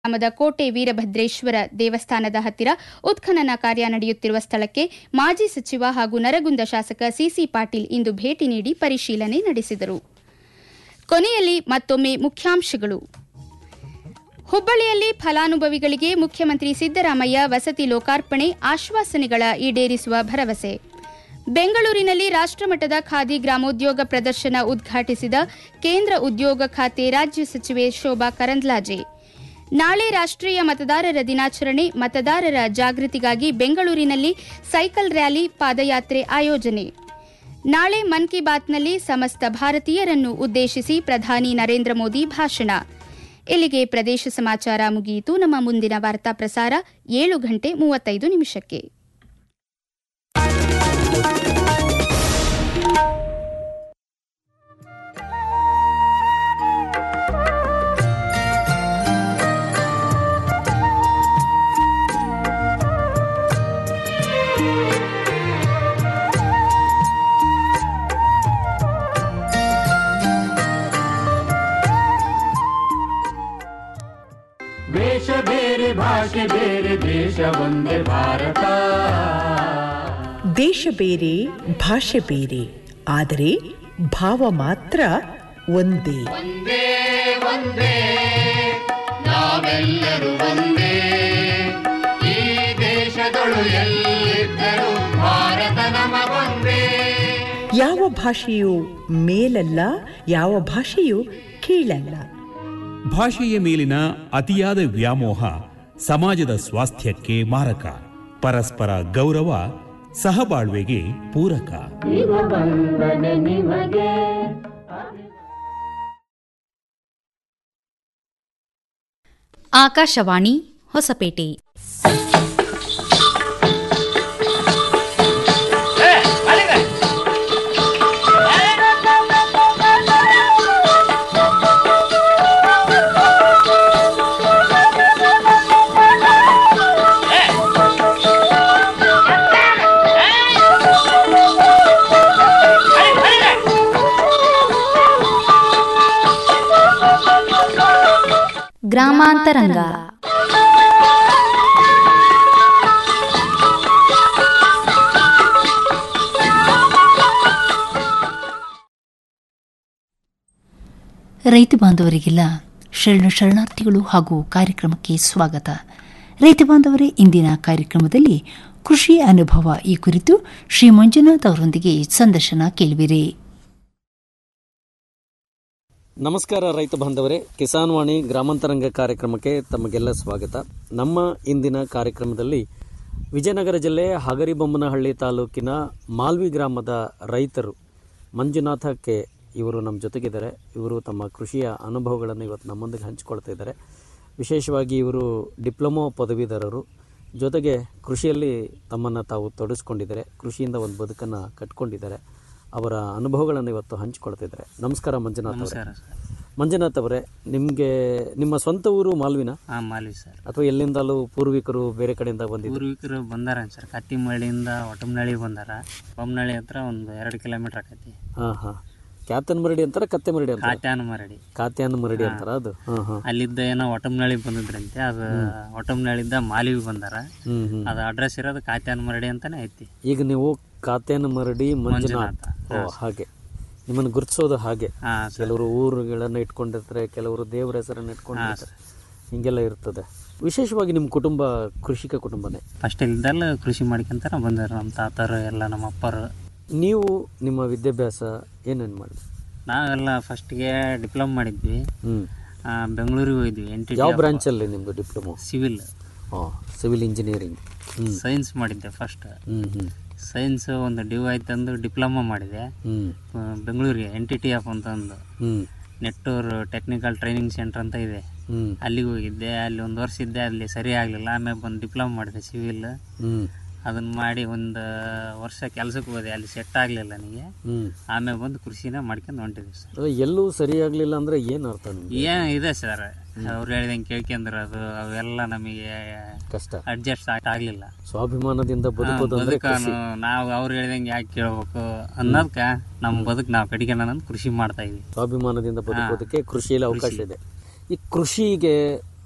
ಗ್ರಾಮದ ಕೋಟೆ ವೀರಭದ್ರೇಶ್ವರ ದೇವಸ್ಥಾನದ ಹತ್ತಿರ ಉತ್ಖನನ ಕಾರ್ಯ ನಡೆಯುತ್ತಿರುವ ಸ್ಥಳಕ್ಕೆ ಮಾಜಿ ಸಚಿವ ಹಾಗೂ ನರಗುಂದ ಶಾಸಕ ಸಿಸಿ ಪಾಟೀಲ್ ಇಂದು ಭೇಟಿ ನೀಡಿ ಪರಿಶೀಲನೆ ನಡೆಸಿದರು ಕೊನೆಯಲ್ಲಿ ಮತ್ತೊಮ್ಮೆ ಮುಖ್ಯಾಂಶಗಳು ಹುಬ್ಬಳ್ಳಿಯಲ್ಲಿ ಫಲಾನುಭವಿಗಳಿಗೆ ಮುಖ್ಯಮಂತ್ರಿ ಸಿದ್ದರಾಮಯ್ಯ ವಸತಿ ಲೋಕಾರ್ಪಣೆ ಆಶ್ವಾಸನೆಗಳ ಈಡೇರಿಸುವ ಭರವಸೆ ಬೆಂಗಳೂರಿನಲ್ಲಿ ರಾಷ್ಟ್ರಮಟ್ಟದ ಖಾದಿ ಗ್ರಾಮೋದ್ಯೋಗ ಪ್ರದರ್ಶನ ಉದ್ಘಾಟಿಸಿದ ಕೇಂದ್ರ ಉದ್ಯೋಗ ಖಾತೆ ರಾಜ್ಯ ಸಚಿವೆ ಶೋಭಾ ಕರಂದ್ಲಾಜೆ ನಾಳೆ ರಾಷ್ಟ್ರೀಯ ಮತದಾರರ ದಿನಾಚರಣೆ ಮತದಾರರ ಜಾಗೃತಿಗಾಗಿ ಬೆಂಗಳೂರಿನಲ್ಲಿ ಸೈಕಲ್ ರ್ಯಾಲಿ ಪಾದಯಾತ್ರೆ ಆಯೋಜನೆ ನಾಳೆ ಮನ್ ಕಿ ಬಾತ್ನಲ್ಲಿ ಸಮಸ್ತ ಭಾರತೀಯರನ್ನು ಉದ್ದೇಶಿಸಿ ಪ್ರಧಾನಿ ನರೇಂದ್ರ ಮೋದಿ ಭಾಷಣ ಇಲ್ಲಿಗೆ ಪ್ರದೇಶ ಸಮಾಚಾರ ಮುಗಿಯಿತು ನಮ್ಮ ಮುಂದಿನ ವಾರ್ತಾ ಪ್ರಸಾರ ಏಳು ಗಂಟೆ ಮೂವತ್ತೈದು ನಿಮಿಷಕ್ಕೆ ವೇಷ ಬೇರೆ ಭಾಷೆ ಬೇರೆ ದೇಶ ಒಂದೇ ಭಾರತ ದೇಶ ಬೇರೆ ಭಾಷೆ ಬೇರೆ ಆದರೆ ಭಾವ ಮಾತ್ರ ಒಂದೇ ಒಂದೇ ಒಂದೇ ನಾವೆಲ್ಲರೂ ಒಂದೇ ಈ ದೇಶದೊಳು ಎಲ್ಲಿದ್ದರೂ ಭಾರತ ನಮಗೊಂದೇ ಯಾವ ಭಾಷೆಯು ಮೇಲಲ್ಲ ಯಾವ ಭಾಷೆಯು ಕೀಳಲ್ಲ ಭಾಷೆಯ ಮೇಲಿನ ಅತಿಯಾದ ವ್ಯಾಮೋಹ ಸಮಾಜದ ಸ್ವಾಸ್ಥ್ಯಕ್ಕೆ ಮಾರಕ ಪರಸ್ಪರ ಗೌರವ ಸಹಬಾಳ್ವೆಗೆ ಪೂರಕ ಆಕಾಶವಾಣಿ ಹೊಸಪೇಟೆ ಗ್ರಾಮಾಂತರಂಗ ರೈತ ಬಾಂಧವರಿಗೆಲ್ಲ ಶರಣ ಶರಣಾರ್ಥಿಗಳು ಹಾಗೂ ಕಾರ್ಯಕ್ರಮಕ್ಕೆ ಸ್ವಾಗತ ರೈತ ಬಾಂಧವರೇ ಇಂದಿನ ಕಾರ್ಯಕ್ರಮದಲ್ಲಿ ಕೃಷಿ ಅನುಭವ ಈ ಕುರಿತು ಶ್ರೀ ಮಂಜುನಾಥ್ ಅವರೊಂದಿಗೆ ಸಂದರ್ಶನ ಕೇಳುವಿರಿ ನಮಸ್ಕಾರ ರೈತ ಬಾಂಧವರೇ ಕಿಸಾನ್ ವಾಣಿ ಗ್ರಾಮಾಂತರಂಗ ಕಾರ್ಯಕ್ರಮಕ್ಕೆ ತಮಗೆಲ್ಲ ಸ್ವಾಗತ ನಮ್ಮ ಇಂದಿನ ಕಾರ್ಯಕ್ರಮದಲ್ಲಿ ವಿಜಯನಗರ ಜಿಲ್ಲೆ ಹಗರಿಬೊಮ್ಮನಹಳ್ಳಿ ತಾಲೂಕಿನ ಮಾಲ್ವಿ ಗ್ರಾಮದ ರೈತರು ಮಂಜುನಾಥ ಕೆ ಇವರು ನಮ್ಮ ಜೊತೆಗಿದ್ದಾರೆ ಇವರು ತಮ್ಮ ಕೃಷಿಯ ಅನುಭವಗಳನ್ನು ಇವತ್ತು ನಮ್ಮೊಂದಿಗೆ ಹಂಚಿಕೊಳ್ತಾ ಇದ್ದಾರೆ ವಿಶೇಷವಾಗಿ ಇವರು ಡಿಪ್ಲೊಮೊ ಪದವೀಧರರು ಜೊತೆಗೆ ಕೃಷಿಯಲ್ಲಿ ತಮ್ಮನ್ನು ತಾವು ತೊಡಗಿಸ್ಕೊಂಡಿದ್ದಾರೆ ಕೃಷಿಯಿಂದ ಒಂದು ಬದುಕನ್ನು ಕಟ್ಕೊಂಡಿದ್ದಾರೆ ಅವರ ಅನುಭವಗಳನ್ನು ಇವತ್ತು ಹಂಚಿಕೊಳ್ತಿದ್ದಾರೆ ನಮಸ್ಕಾರ ಮಂಜುನಾಥ್ ಅವರೇ ಮಂಜುನಾಥ್ ಅವರೇ ನಿಮಗೆ ನಿಮ್ಮ ಸ್ವಂತ ಊರು ಮಾಲ್ವಿನ ಹಾಂ ಮಾಲಿ ಸರ್ ಅಥವಾ ಎಲ್ಲಿಂದಲೂ ಪೂರ್ವಿಕರು ಬೇರೆ ಕಡೆಯಿಂದ ಬಂದಿದ್ರು ಪೂರ್ವಿಕರು ಬಂದಾರ ಸರ್ ಕತ್ತಿಮಳ್ಳಿಯಿಂದ ಒಟಮ್ನಳ್ಳಿ ಬಂದಾರ ಬೊಮ್ಮನಳ್ಳಿ ಹತ್ರ ಒಂದು ಎರಡು ಕಿಲೋಮೀಟರ್ ಆಕೈತಿ ಹಾಂ ಹಾಂ ಕ್ಯಾತನ್ ಮರಡಿ ಅಂತಾರ ಕತ್ತೆ ಮರಡಿ ಅಂತಾರ ಕಾಟ್ಯಾನ ಮರಡಿ ಕಾತ್ಯಾನ ಮರಡಿ ಅಂತಾರ ಅದು ಹಾಂ ಹಾಂ ಅಲ್ಲಿದ್ದ ಏನೋ ಒಟಮ್ನಳ್ಳಿ ಬಂದಿದ್ರಂತೆ ಅದು ಒಟಮ್ನಳ್ಳಿಯಿಂದ ಮಾಲಿವಿ ಬಂದಾರ ಹ್ಞೂ ಹ್ಞೂ ಅದು ಅಡ್ರೆಸ್ ಇರೋದು ಕಾಟ್ಯಾನ ಮರಡಿ ಅಂತಾನೆ ಐತಿ ಈಗ ನೀವು ಕಾತ್ಯಾನ ಮರಡಿ ಮಂಜುನಾಥ್ ಓ ಹಾಗೆ ನಿಮ್ಮನ್ನು ಗುರುತಿಸೋದು ಹಾಗೆ ಹಾಂ ಸರ್ ಕೆಲವರು ಊರುಗಳನ್ನು ಇಟ್ಕೊಂಡಿರ್ತಾರೆ ಕೆಲವರು ದೇವರ ಹೆಸರನ್ನು ಇಟ್ಕೊಂಡಿರ್ತಾರೆ ಹಿಂಗೆಲ್ಲ ಇರ್ತದೆ ವಿಶೇಷವಾಗಿ ನಿಮ್ಮ ಕುಟುಂಬ ಕೃಷಿಕ ಕುಟುಂಬನೇ ಫಸ್ಟ್ ಇಲ್ದಲ್ಲ ಕೃಷಿ ಮಾಡ್ಕೊಂತಾರ ಬಂದಾರ ನಮ್ಮ ತಾತರು ಎಲ್ಲ ನಮ್ಮ ಅಪ್ಪರು ನೀವು ನಿಮ್ಮ ವಿದ್ಯಾಭ್ಯಾಸ ಏನೇನು ಮಾಡಿದ್ರಿ ನಾವೆಲ್ಲ ಫಸ್ಟ್ಗೆ ಡಿಪ್ಲೊಮ್ ಮಾಡಿದ್ವಿ ಹ್ಞೂ ಆ, ಬೆಂಗಳೂರಿಗೆ ಹೋಗಿದ್ವಿ ಎನ್ ಟಿ ಯಾವ ಬ್ರಾಂಚಲ್ಲಿ ನಿಮ್ಮದು ಡಿಪ್ಲೊಮೊ ಸಿವಿಲ್ ಹಾಂ ಸಿವಿಲ್ ಇಂಜಿನಿಯರಿಂಗ್ ಹ್ಞೂ ಸೈನ್ಸ್ ಮಾಡಿದ್ದೆ ಫಸ್ಟ್ ಹ್ಞೂ ಹ್ಞೂ ಸೈನ್ಸ್ ಒಂದು ಡಿವ್ ಆಯ್ತಂದು ಡಿಪ್ಲೊಮಾ ಮಾಡಿದೆ ಹ್ಞೂ ಆ, ಬೆಂಗಳೂರಿಗೆ ಎನ್ ಟಿ ಟಿ ಎಫ್ ಅಂತ ಒಂದು ಹ್ಞೂ ನೆಟ್ಟೂರು ಟೆಕ್ನಿಕಲ್ ಟ್ರೈನಿಂಗ್ ಸೆಂಟರ್ ಅಂತ ಇದೆ ಹ್ಞೂ ಅಲ್ಲಿಗೆ ಹೋಗಿದ್ದೆ ಅಲ್ಲಿ ಒಂದು ವರ್ಷ ಇದ್ದೆ ಅಲ್ಲಿ ಸರಿ ಆಗಲಿಲ್ಲ ಆಮೇಲೆ ಬಂದು ಡಿಪ್ಲೊಮಾ ಮಾಡಿದೆ ಸಿವಿಲ್ ಹ್ಞೂ ಅದನ್ನ ಮಾಡಿ ಒಂದು ವರ್ಷ ಕೆಲ್ಸಕ್ಕೆ ಹೋದೆ ಅಲ್ಲಿ ಸೆಟ್ ಆಗಲಿಲ್ಲ ನನಗೆ ಹ್ಞೂ ಆಮೇಲೆ ಬಂದು ಕೃಷಿನ ಮಾಡ್ಕೊಂಡು ಹೊಂಟಿದ್ವಿ ಸರ್ ಅದು ಎಲ್ಲೂ ಸರಿಯಾಗಲಿಲ್ಲ ಅಂದರೆ ಏನು ಅರ್ಥ ನಿಮಗೆ ಏನು ಇದೆ ಸರ್ ಅವ್ರು ಹೇಳಿದಂಗೆ ಕೇಳ್ಕೊಂಡ್ರದು ಅವೆಲ್ಲ ನಮಗೆ ಕಷ್ಟ ಅಡ್ಜಸ್ಟ್ ಆಗಲಿಲ್ಲ ಸ್ವಾಭಿಮಾನದಿಂದ ಬದುಕೋದು ಅಂದರೆ ಬದುಕನು ನಾವು ಅವ್ರು ಹೇಳ್ದಂಗೆ ಯಾಕೆ ಕೇಳ್ಬೇಕು ಅನ್ನೋದಕ್ಕೆ ನಮ್ಮ ಬದುಕು ನಾವು ಕಡಿಗೆ ಕೃಷಿ ಮಾಡ್ತಾ ಇದ್ವಿ ಸ್ವಾಭಿಮಾನದಿಂದ ಬದುಕೋದಕ್ಕೆ ಕೃಷಿಯಲ್ಲಿ ಅವಕಾಶ ಇದೆ ಈ ಕೃಷಿಗೆ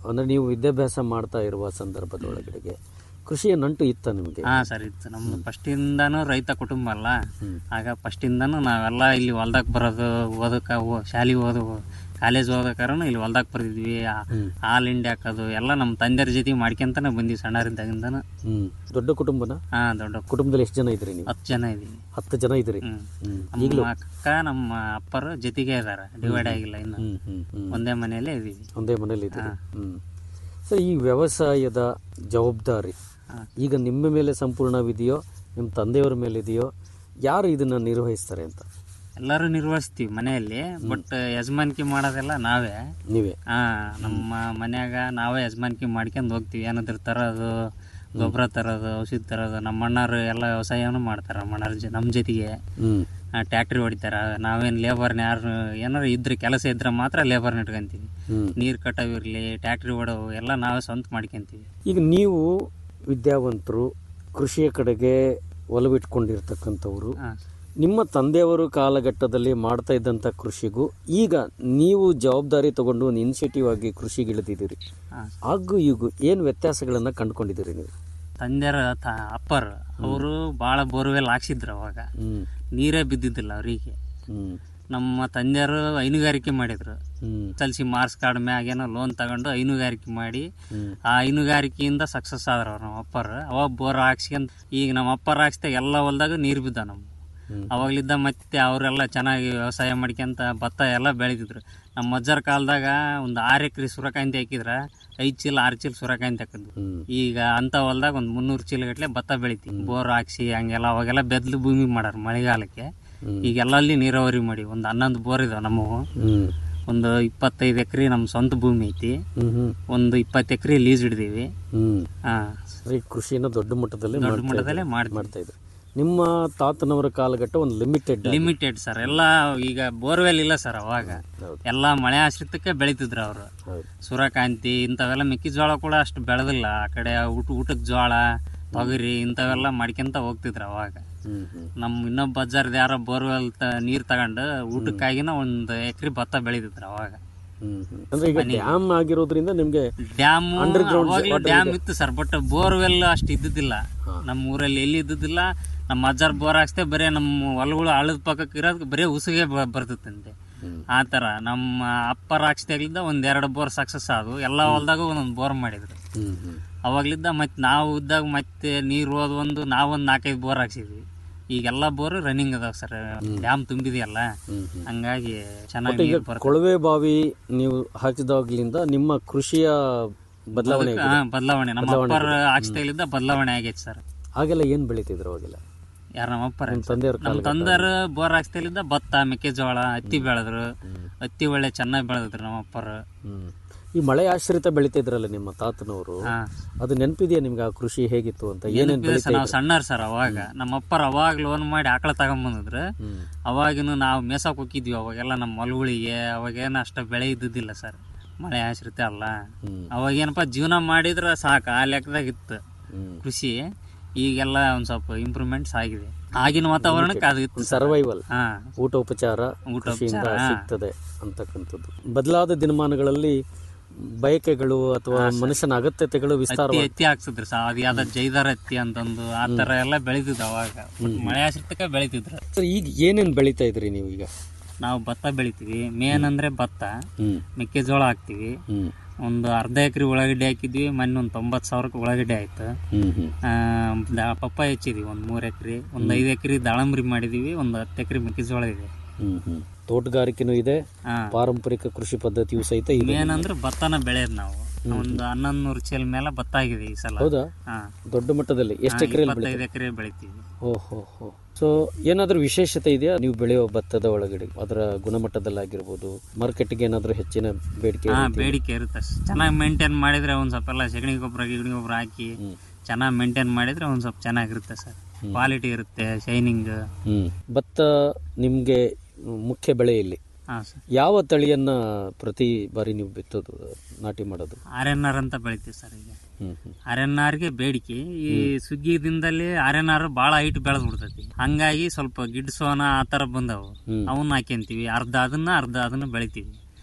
ಅಂದ್ರೆ ನೀವು ವಿದ್ಯಾಭ್ಯಾಸ ಮಾಡ್ತಾ ಇರುವ ಸಂದರ್ಭದೊಳಗಡೆಗೆ ಕೃಷಿಯ ನಂಟು ಇತ್ತ ನಿಮಗೆ ಹಾ ಸರ್ ಇತ್ತು ನಮ್ದು ಫಸ್ಟಿಂದಾನು ರೈತ ಕುಟುಂಬ ಅಲ್ಲ ಆಗ ಫಸ್ಟಿಂದಾನು ನಾವೆಲ್ಲ ಇಲ್ಲಿ ಹೊಲ್ದಾಗ ಬರೋದು ಓದಕ್ಕ ಶಾಲೆಗೆ ಓದು ಕಾಲೇಜ್ ಓದಕ್ಕಾರನು ಇಲ್ಲಿ ಹೊಲ್ದಾಗ ಬರ್ತಿದ್ವಿ ಆ- ಹಾಲ್ ಹಿಂಡಿ ಹಾಕೋದು ಎಲ್ಲ ನಮ್ಮ ತಂದೆಯರ ಜೊತೆ ಮಾಡ್ಕೊಂತಾನೆ ಬಂದ್ವಿ ಸಣ್ಣರಿದ್ದಾಗಿಂದನು ಹ್ಮ್ ದೊಡ್ಡ ಕುಟುಂಬನ ಹಾ ದೊಡ್ಡ ಕುಟುಂಬದಲ್ಲಿ ಎಷ್ಟು ಜನ ಇದ್ರಿ ನೀವು ಹತ್ತು ಜನ ಇದೀವಿ ಹತ್ತು ಜನ ಇದ್ರಿ ಹ್ಮ್. ಹ್ಮ್ ಈಗಲೂ ನಮ್ಮ ಅಕ್ಕ ನಮ್ಮ ಅಪ್ಪರು ಜೊತೆಗೆ ಇದಾರೆ ಡಿವೈಡ್ ಆಗಿಲ್ಲ ಇನ್ನು ಹ್ಮ್ ಹ್ಮ್ ಹ್ಮ್ ಒಂದೇ ಮನೆಯಲ್ಲೇ ಇದೀವಿ ಒಂದೇ ಮನೇಲಿ ಇದ್ದೀರಿ ಹ್ಮ್ ಸರ್ ಈ ವ್ಯವಸಾಯದ ಜವಾಬ್ದಾರಿ ಈಗ ನಿಮ್ಮ ಮೇಲೆ ಸಂಪೂರ್ಣವಿದೆಯೋ ನಿಮ್ಮ ತಂದೆಯವರ ಮೇಲೆ ಇದೆಯೋ ಯಾರು ಇದನ್ನ ನಿರ್ವಹಿಸ್ತಾರೆ ಅಂತ ಎಲ್ಲರೂ ನಿರ್ವಹಿಸ್ತೀವಿ ಮನೆಯಲ್ಲಿ ಬಟ್ ಯಜಮಾನಿಕೆ ಮಾಡೋದೆಲ್ಲ ನಾವೇ ನೀವೇ ಹಾ ನಮ್ಮ ಮನ್ಯಾಗ ನಾವೇ ಯಜಮಾನಿಕೆ ಮಾಡ್ಕೊಂಡು ಹೋಗ್ತೀವಿ ಏನಾದ್ರು ತರೋದು ಗೊಬ್ಬರ ತರೋದು ಔಷಧಿ ತರೋದು ನಮ್ಮ ಅಣ್ಣಾರು ಎಲ್ಲ ವ್ಯವಸಾಯನೂ ಮಾಡ್ತಾರೆ ನಮ್ಮ ಅಣ್ಣಾರ ಜೊ ನಮ್ಮ ಜೊತೆಗೆ ಹ್ಮ್ ಟ್ಯಾಕ್ಟ್ರಿ ಹೊಡಿತಾರ ನಾವೇನು ಲೇಬರ್ನ ಯಾರು ಏನಾರು ಇದ್ರೆ ಕೆಲಸ ಇದ್ರೆ ಮಾತ್ರ ಲೇಬರ್ನ ಇಟ್ಕೊಂತೀವಿ ಹ್ಮ್. ನೀರು ಕಟ್ಟೋವಿರಲಿ ಟ್ಯಾಕ್ಟ್ರಿ ಹೊಡೋವು ಎಲ್ಲ ನಾವೇ ಸ್ವಂತ ಮಾಡ್ಕೊಂತೀವಿ ಈಗ ನೀವು ವಿದ್ಯಾವಂತರು ಕೃಷಿಯ ಕಡೆಗೆ ಒಲವಿಟ್ಕೊಂಡಿರ್ತಕ್ಕಂಥವ್ರು ಹಾ. ನಿಮ್ಮ ತಂದೆಯವರು ಕಾಲಘಟ್ಟದಲ್ಲಿ ಮಾಡ್ತಾ ಇದ್ದಂಥ ಕೃಷಿಗೂ ಈಗ ನೀವು ಜವಾಬ್ದಾರಿ ತಗೊಂಡು ಒಂದು ಇನಿಷಿಯೇಟಿವ್ ಆಗಿ ಕೃಷಿಗೆ ಇಳಿದಿದ್ದೀರಿ ಹಾ. ಹಾಗೂ ಈಗ ಏನು ವ್ಯತ್ಯಾಸಗಳನ್ನ ಕಂಡುಕೊಂಡಿದ್ದೀರಿ ನೀವು ತಂದೆಯರ ತ ಅಪ್ಪರು ಅವರು ಭಾಳ ಬೋರ್ವೆಲ್ ಹಾಕ್ಸಿದ್ರು ಅವಾಗ ಹ್ಮ್ ನೀರೇ ಬಿದ್ದಿದ್ದಿಲ್ಲ ಅವರಿಗೆ ಹ್ಮ್ ನಮ್ಮ ತಂದೆಯವರು ಹೈನುಗಾರಿಕೆ ಮಾಡಿದ್ರು ಹ್ಮ್ ಸಲ್ಸಿ ಮಾರ್ಕ್ಸ್ ಕಾರ್ಡ್ ಮ್ಯಾಗೇನೋ ಲೋನ್ ತಗೊಂಡು ಹೈನುಗಾರಿಕೆ ಮಾಡಿ ಹ್ಮ್. ಆ ಹೈನುಗಾರಿಕೆಯಿಂದ ಸಕ್ಸಸ್ ಆದ್ರ ಅವ್ರು ನಮ್ಮ ಅಪ್ಪರು ಅವಾಗ ಬೋರ್ ಹಾಕ್ಸ್ಕೊಂಡ್ ಈಗ ನಮ್ಮ ಅಪ್ಪರ ಹಾಕ್ಸ್ದಾಗ ಎಲ್ಲ ಹೊಲ್ದಾಗ ನೀರು ಬಿದ್ದ ನಮ್ಮ ಹ್ಮ್. ಅವಾಗ್ಲಿದ್ದ ಮತ್ತೆ ಅವರೆಲ್ಲ ಚೆನ್ನಾಗಿ ವ್ಯವಸಾಯ ಮಾಡ್ಕೊಂತ ಭತ್ತ ಎಲ್ಲ ಬೆಳೆದಿದ್ರು ನಮ್ಮ ಅಜ್ಜರ ಕಾಲದಾಗ ಒಂದು ಆರು ಎಕರೆ ಸೂರ್ಯಕಾಂತಿ ಹಾಕಿದ್ರ ಐದು ಚೀಲ ಆರು ಚೀಲ ಸೂರ್ಯಕಾಂತಿ ಹಾಕಿದ್ವು ಹ್ಮ್. ಈಗ ಅಂತ ಹೊಲ್ದಾಗ ಒಂದು ಮುನ್ನೂರು ಚೀಲ ಗಟ್ಲೆ ಭತ್ತ ಬೆಳಿತೀವಿ ಬೋರ್ ಹಾಕ್ಸಿ ಹಂಗೆಲ್ಲ ಅವಾಗೆಲ್ಲ ಬೆದ್ಲು ಭೂಮಿ ಮಾಡಾರ ಮಳೆಗಾಲಕ್ಕೆ ಈಗೆಲ್ಲ ಅಲ್ಲಿ ನೀರಾವರಿ ಮಾಡಿ ಒಂದು ಹನ್ನೊಂದು ಬೋರ್ ಇದಾವೆ ನಮ್ಮವು ಹ್ಮ್ ಒಂದು ಇಪ್ಪತ್ತೈದು ಎಕರೆ ನಮ್ಮ ಸ್ವಂತ ಭೂಮಿ ಐತಿ ಹ್ಮ್ ಹ್ಮ್ ಒಂದು ಇಪ್ಪತ್ತು ಎಕರೆ ಲೀಸ್ ಹಿಡಿದೀವಿ ಹ್ಮ್ ಹಾ ಸರಿ ಕೃಷಿನ ದೊಡ್ಡ ಮಟ್ಟದಲ್ಲಿ ದೊಡ್ಡ ಮಾಡ್ತಾ ಮಟ್ಟದಲ್ಲೇ ಇದ್ದೀರಿ. ಮಾಡ್ತೀವಿ. ಮಾಡ್ತಾ ಇದ್ರು ನಿಮ್ಮ ತಾತನವರ ಕಾಲಘಟ್ಟ ಒಂದು ಲಿಮಿಟೆಡ್ ಲಿಮಿಟೆಡ್ ಸರ್ ಎಲ್ಲ ಈಗ ಬೋರ್ವೆಲ್ ಇಲ್ಲ ಸರ್ ಅವಾಗ ಹೌದು. ಎಲ್ಲ ಮಳೆ ಆಶ್ರಿತಕ್ಕೆ ಬೆಳಿತಿದ್ರು ಅವರು ಹೌದು ಸೂರ್ಯಕಾಂತಿ ಇಂಥವೆಲ್ಲ ಮೆಕ್ಕೆಜೋಳ ಕೂಡ ಅಷ್ಟು ಬೆಳೆದಿಲ್ಲ ಆ ಕಡೆ ಊಟ ಊಟಕ್ಕೆ ಜೋಳ ತೊಗರಿ ಇಂಥವೆಲ್ಲ ಮಾಡ್ಕೊಂತ ಹೋಗ್ತಿದ್ರು ಅವಾಗ ಹ್ಮ್ ಹ್ಮ್ ನಮ್ಮ ಇನ್ನೊಬ್ಬ ಬಜಾರ್ದ ಯಾರೋ ಬೋರ್ವೆಲ್ ತ ನೀರು ತಗೊಂಡು ಊಟಕ್ಕಾಗಿನ ಒಂದು ಎಕರೆ ಭತ್ತ ಬೆಳಿತಿದ್ರು ಅವಾಗ ಹ್ಮ್ ಹ್ಮ್. ಅಂದ್ರೆ ಈಗ ಡ್ಯಾಮ್ ಆಗಿರೋದ್ರಿಂದ ನಿಮ್ಗೆ ಡ್ಯಾಮ್ Underground ಅವಾಗ್ಲೂ water ಡ್ಯಾಮ್ ಇದೆ. ಇತ್ತು ಸರ್ ಬಟ್ ಬೋರ್ವೆಲ್ ಅಷ್ಟು ಇದ್ದಿದ್ದಿಲ್ಲ ನಮ್ಮ ಊರಲ್ಲಿ ಎಲ್ಲಿ ಇದ್ದಿದ್ದಿಲ್ಲ ನಮ್ಮ ಅಜ್ಜಾರ್ ಬೋರ್ ಹಾಕ್ಸ್ತೆ ಬರೀ ನಮ್ಮ ಹೊಲಗಳು ಹಳ್ಳದ ಪಕ್ಕಕ್ಕೆ ಇರೋದು ಬರೀ ಉಸುಗೆ ಬ- ಬರ್ತಿತ್ತಂತೆ ಆ ಥರ ನಮ್ಮ ಅಪ್ಪರ ಹಾಕ್ಸ್ದಾಗ್ಲಿದ್ದ ಒಂದ್ ಎರಡು ಬೋರ್ ಸಕ್ಸಸ್ ಆದವು ಎಲ್ಲ ಹೊಲ್ದಾಗ ಒಂದೊಂದು ಬೋರ್ ಮಾಡಿದ್ರು ಹ್ಮ್ ಹ್ಮ್ ಅವಾಗ್ಲಿದ್ದ ಮತ್ತೆ ನಾವು ಇದ್ದಾಗ ಮತ್ತೆ ನೀರು ಹೋದ್ ಒಂದು ನಾವೊಂದು ನಾಲ್ಕೈದು ಬೋರ್ ಹಾಕ್ಸಿದ್ವಿ ಈಗೆಲ್ಲ ಬೋರ್ ರನ್ನಿಂಗ್ ಅದಾವ ಸರ್ ಡ್ಯಾಮ್ ತುಂಬಿದೆಯಲ್ಲ ಹಂಗಾಗಿ ಚೆನ್ನಾಗಿ ಈಗ ನೀರು ಬರ್ತದೆ ಕೊಳವೆ ಬಾವಿ ನೀವು ಹಾಕಿದಾಗ್ಲಿಂದ ನಿಮ್ಮ ಕೃಷಿಯ ಬದಲಾವಣೆ ಹಾ, ಬದಲಾವಣೆ ನಮ್ಮ ಅಪ್ಪರ ಹಾಕ್ಸ್ದಾಗ್ಲಿದ್ದ ಬದಲಾವಣೆ ಆಗೈತೆ ಸರ್ ಆಗೆಲ್ಲ ಏನ್ ಬೆಳಿತಿದ್ರು ಅವಾಗೆಲ್ಲ ಯಾರ ನಮ್ಮ ಅಪ್ಪರ ನಿಮ್ ತಂದೆಯವ್ರ ನಮ್ಮ ಕಾಲಘಟ್ಟ ತಂದೆಯವರು ಬೋರ್ ಹಾಕ್ಸ್ತಾಲಿದ್ದ ಭತ್ತ ಮೆಕ್ಕೆಜೋಳ ಹತ್ತಿ ಬೆಳೆದ್ರು ಹತ್ತಿ ಒಳ್ಳೆ ಚೆನ್ನಾಗಿ ಬೆಳೆದ್ರು ನಮ್ಮ ಅಪ್ಪರು ಹ್ಮ್ ಈ ಮಳೆ ಆಶ್ರಿತ ಬೆಳಿತಿದ್ರಲ್ಲ ನಿಮ್ಮ ತಾತನವರು ಹಾ ಅದು ನೆನಪಿದೆಯಾ ನಿಮ್ಗೆ ಆ ಕೃಷಿ ಹೇಗಿತ್ತು ಅಂತ ಏನೇನ್ ನೆನಪಿದೆ ಬೆಳಿತಾ ಸರ್ ನಾವು ಸಣ್ಣರ್ ಸರ್ ಅವಾಗ ನಮ್ಮ ಅಪ್ಪರ ಅವಾಗ ಲೋನ್ ಮಾಡಿ ಆಕಳ ತಗೊಂಬಂದಿದ್ರು ಹ್ಮ್. ಅವಾಗಿನ ನಾವು ಮೇಸಕ್ ಹೋಗಿದ್ವಿ ಅವಾಗೆಲ್ಲ ನಮ್ಮ ಹೊಲಗಳಿಗೆ ಅವಾಗೇನು ಅಷ್ಟ ಬೆಳೆ ಇದ್ದಿದ್ದಿಲ್ಲ ಸರ್ ಮಳೆ ಆಶ್ರಿತ ಅಲ್ಲ ಹ್ಮ್. ಅವಾಗೇನಪ್ಪ ಜೀವನ ಮಾಡಿದ್ರ ಸಾಕು ಆ ಲೆಕ್ಕದಾಗ ಇತ್ತು ಹ್ಮ್. ಕೃಷಿ ಈಗೆಲ್ಲ ಒಂದ್ ಸ್ವಲ್ಪ ಇಂಪ್ರೂವ್ಮೆಂಟ್ಸ್ ಆಗಿದೆ ಆಗಿನ ವಾತಾವರಣಕ್ಕೆ ಅದು ಇತ್ತು ಸರ್. ಸರ್ವೈವಲ್ ಹಾ ಊಟ ಉಪಚಾರ ಊಟ ಕೃಷಿಯಿಂದ ಉಪಚಾರ, ಹಾ. ಸಿಗ್ತದೆ ಅಂತಕ್ಕಂಥದ್ದು ಬದಲಾದ ದಿನಮಾನಗಳಲ್ಲಿ ಬಯಕೆಗಳು ಅಥವಾ ಮನುಷ್ಯನ ಅಗತ್ಯತೆಗಳು ಹತ್ತಿ ವಿಸ್ತಾರ ಹತ್ತಿ ಹಾಕ್ಸಿದ್ರು ಸರ್ ಅದು ಯಾವ್ದು ಜೈದಾರ್ ಹತ್ತಿ ಅಂತಂದು ಆ ತರ ಎಲ್ಲ ಬೆಳಿತಿದ್ವು ಅವಾಗ ಬಟ್ ಮಳೆ ಆಶ್ರಿತಕ್ಕೆ ಬೆಳಿತಿದ್ರು ಸರ್ ಈಗ ಏನೇನ್ ಬೆಳಿತಾ ಇದ್ರಿ ನೀವು ಈಗ ನಾವು ಭತ್ತ ಬೆಳಿತೀವಿ ಮೇನ್ ಅಂದ್ರೆ ಭತ್ತ ಹ್ಮ್ ಮೆಕ್ಕೆಜೋಳ ಹಾಕ್ತಿವಿ ಹ್ಮ್ ಒಂದು ಅರ್ಧ ಎಕರೆ ಉಳ್ಳಾಗಡ್ಡಿ ಹಾಕಿದ್ವಿ ಮೊನ್ನೆ ಒಂದು ತೊಂಬತ್ತು ಸಾವಿರಕ್ಕೆ ಉಳ್ಳಾಗಡ್ಡಿ ಆಯ್ತು ಹ್ಮ್ ಹ್ಮ್ ಆ, ದಾ- ಪಪ್ಪಾಯ ಹೆಚ್ಚಿದ್ವಿ ಒಂದು ಮೂರು ಎಕರೆ ಒಂದು ಐದು ಎಕರೆ ದಾಳಂಬ್ರಿ ಮಾಡಿದೀವಿ ಒಂದು ಹತ್ತು ಎಕರೆ ಮೆಕ್ಕೆಜೋಳ ಇದೆ ಹ್ಮ್ ಹ್ಮ್ ತೋಟಗಾರಿಕೆನೂ ಇದೆ ಹಾ ಪಾರಂಪರಿಕ ಕೃಷಿ ಪದ್ಧತಿಯು ಸಹಿತ ಇದೆ ಮೇನ್ ಅಂದ್ರೆ ಭತ್ತನ ಬೆಳೆಯೋದು ನಾವು ಒಂದು ಹನ್ನೊಂದು ನೂರು ಚೀಲ ಮೇಲೆ ಭತ್ತ ಆಗಿದೆ ಈ ಸಲ ಹೌದಾ ಹಾ ದೊಡ್ಡ ಮಟ್ಟದಲ್ಲಿ ಎಷ್ಟು ಎಕರೆಯಲ್ಲಿ ಇಪ್ಪತ್ತೈದು ಎಕರೆ ಬೆಳಿತೀವಿ ಓಹೋ ಹೋ ಸೊ ಏನಾದ್ರೂ ವಿಶೇಷತೆ ಇದೆಯಾ ನೀವು ಬೆಳೆಯೋ ಭತ್ತದ ಒಳಗಡೆ ಅದರ ಗುಣಮಟ್ಟದಲ್ಲಾಗಿರ್ಬೋದು ಮಾರ್ಕೆಟ್ಗೆ ಏನಾದ್ರೂ ಹೆಚ್ಚಿನ ಬೇಡಿಕೆ ಹಾ ಬೇಡಿಕೆ ಇರುತ್ತೆ ಚೆನ್ನಾಗಿ ಮೇಂಟೈನ್ ಮಾಡಿದ್ರೆ ಒಂದ್ ಸ್ವಲ್ಪ ಎಲ್ಲ ಸಗಣಿ ಗೊಬ್ಬರ ಗಿಗಣಿ ಗೊಬ್ಬರ ಹಾಕಿ ಚೆನ್ನಾಗಿ ಮೇಂಟೈನ್ ಮಾಡಿದ್ರೆ ಒಂದ್ ಸ್ವಲ್ಪ ಚೆನ್ನಾಗಿರುತ್ತೆ ಸರ್ ಕ್ವಾಲಿಟಿ ಇರುತ್ತೆ ಶೈನಿಂಗ್ ಹ್ಮ್ ಭತ್ತ ನಿಮ್ಗೆ ಮುಖ್ಯ ಬೆಳೆ ಇಲ್ಲಿ ಹಾ ಸರ್ ಯಾವ ತಳಿಯನ್ನ ಪ್ರತಿ ಬಾರಿ ನೀವು ಬಿತ್ತೋದು ನಾಟಿ ಮಾಡೋದು ಆರ್ ಎನ್ ಆರ್ ಅಂತ ಬೆಳಿತೀವಿ ಸರ್ ಈಗ ಹ್ಮ್ ಹ್ಮ್ ಆರ್ ಎನ್ ಆರ್ಗೆ ಬೇಡಿಕೆ ಈ ಸುಗ್ಗಿ ದಿನದಲ್ಲಿ ಆರ್ ಎನ್ ಆರ್ ಭಾಳ ಹೈಟ್ ಬೆಳೆದ್ ಬಿಡ್ತೈತಿ ಹಂಗಾಗಿ ಸ್ವಲ್ಪ ಗಿಡ್ ಸೋನ ಆ ತರ ಬಂದವು ಹ್ಮ್. ಅವನ್ನ ಹಾಕ್ಯಂತೀವಿ ಅರ್ಧ ಅದನ್ನ ಅರ್ಧ ಅದನ್ನ ಬೆಳಿತೀವಿ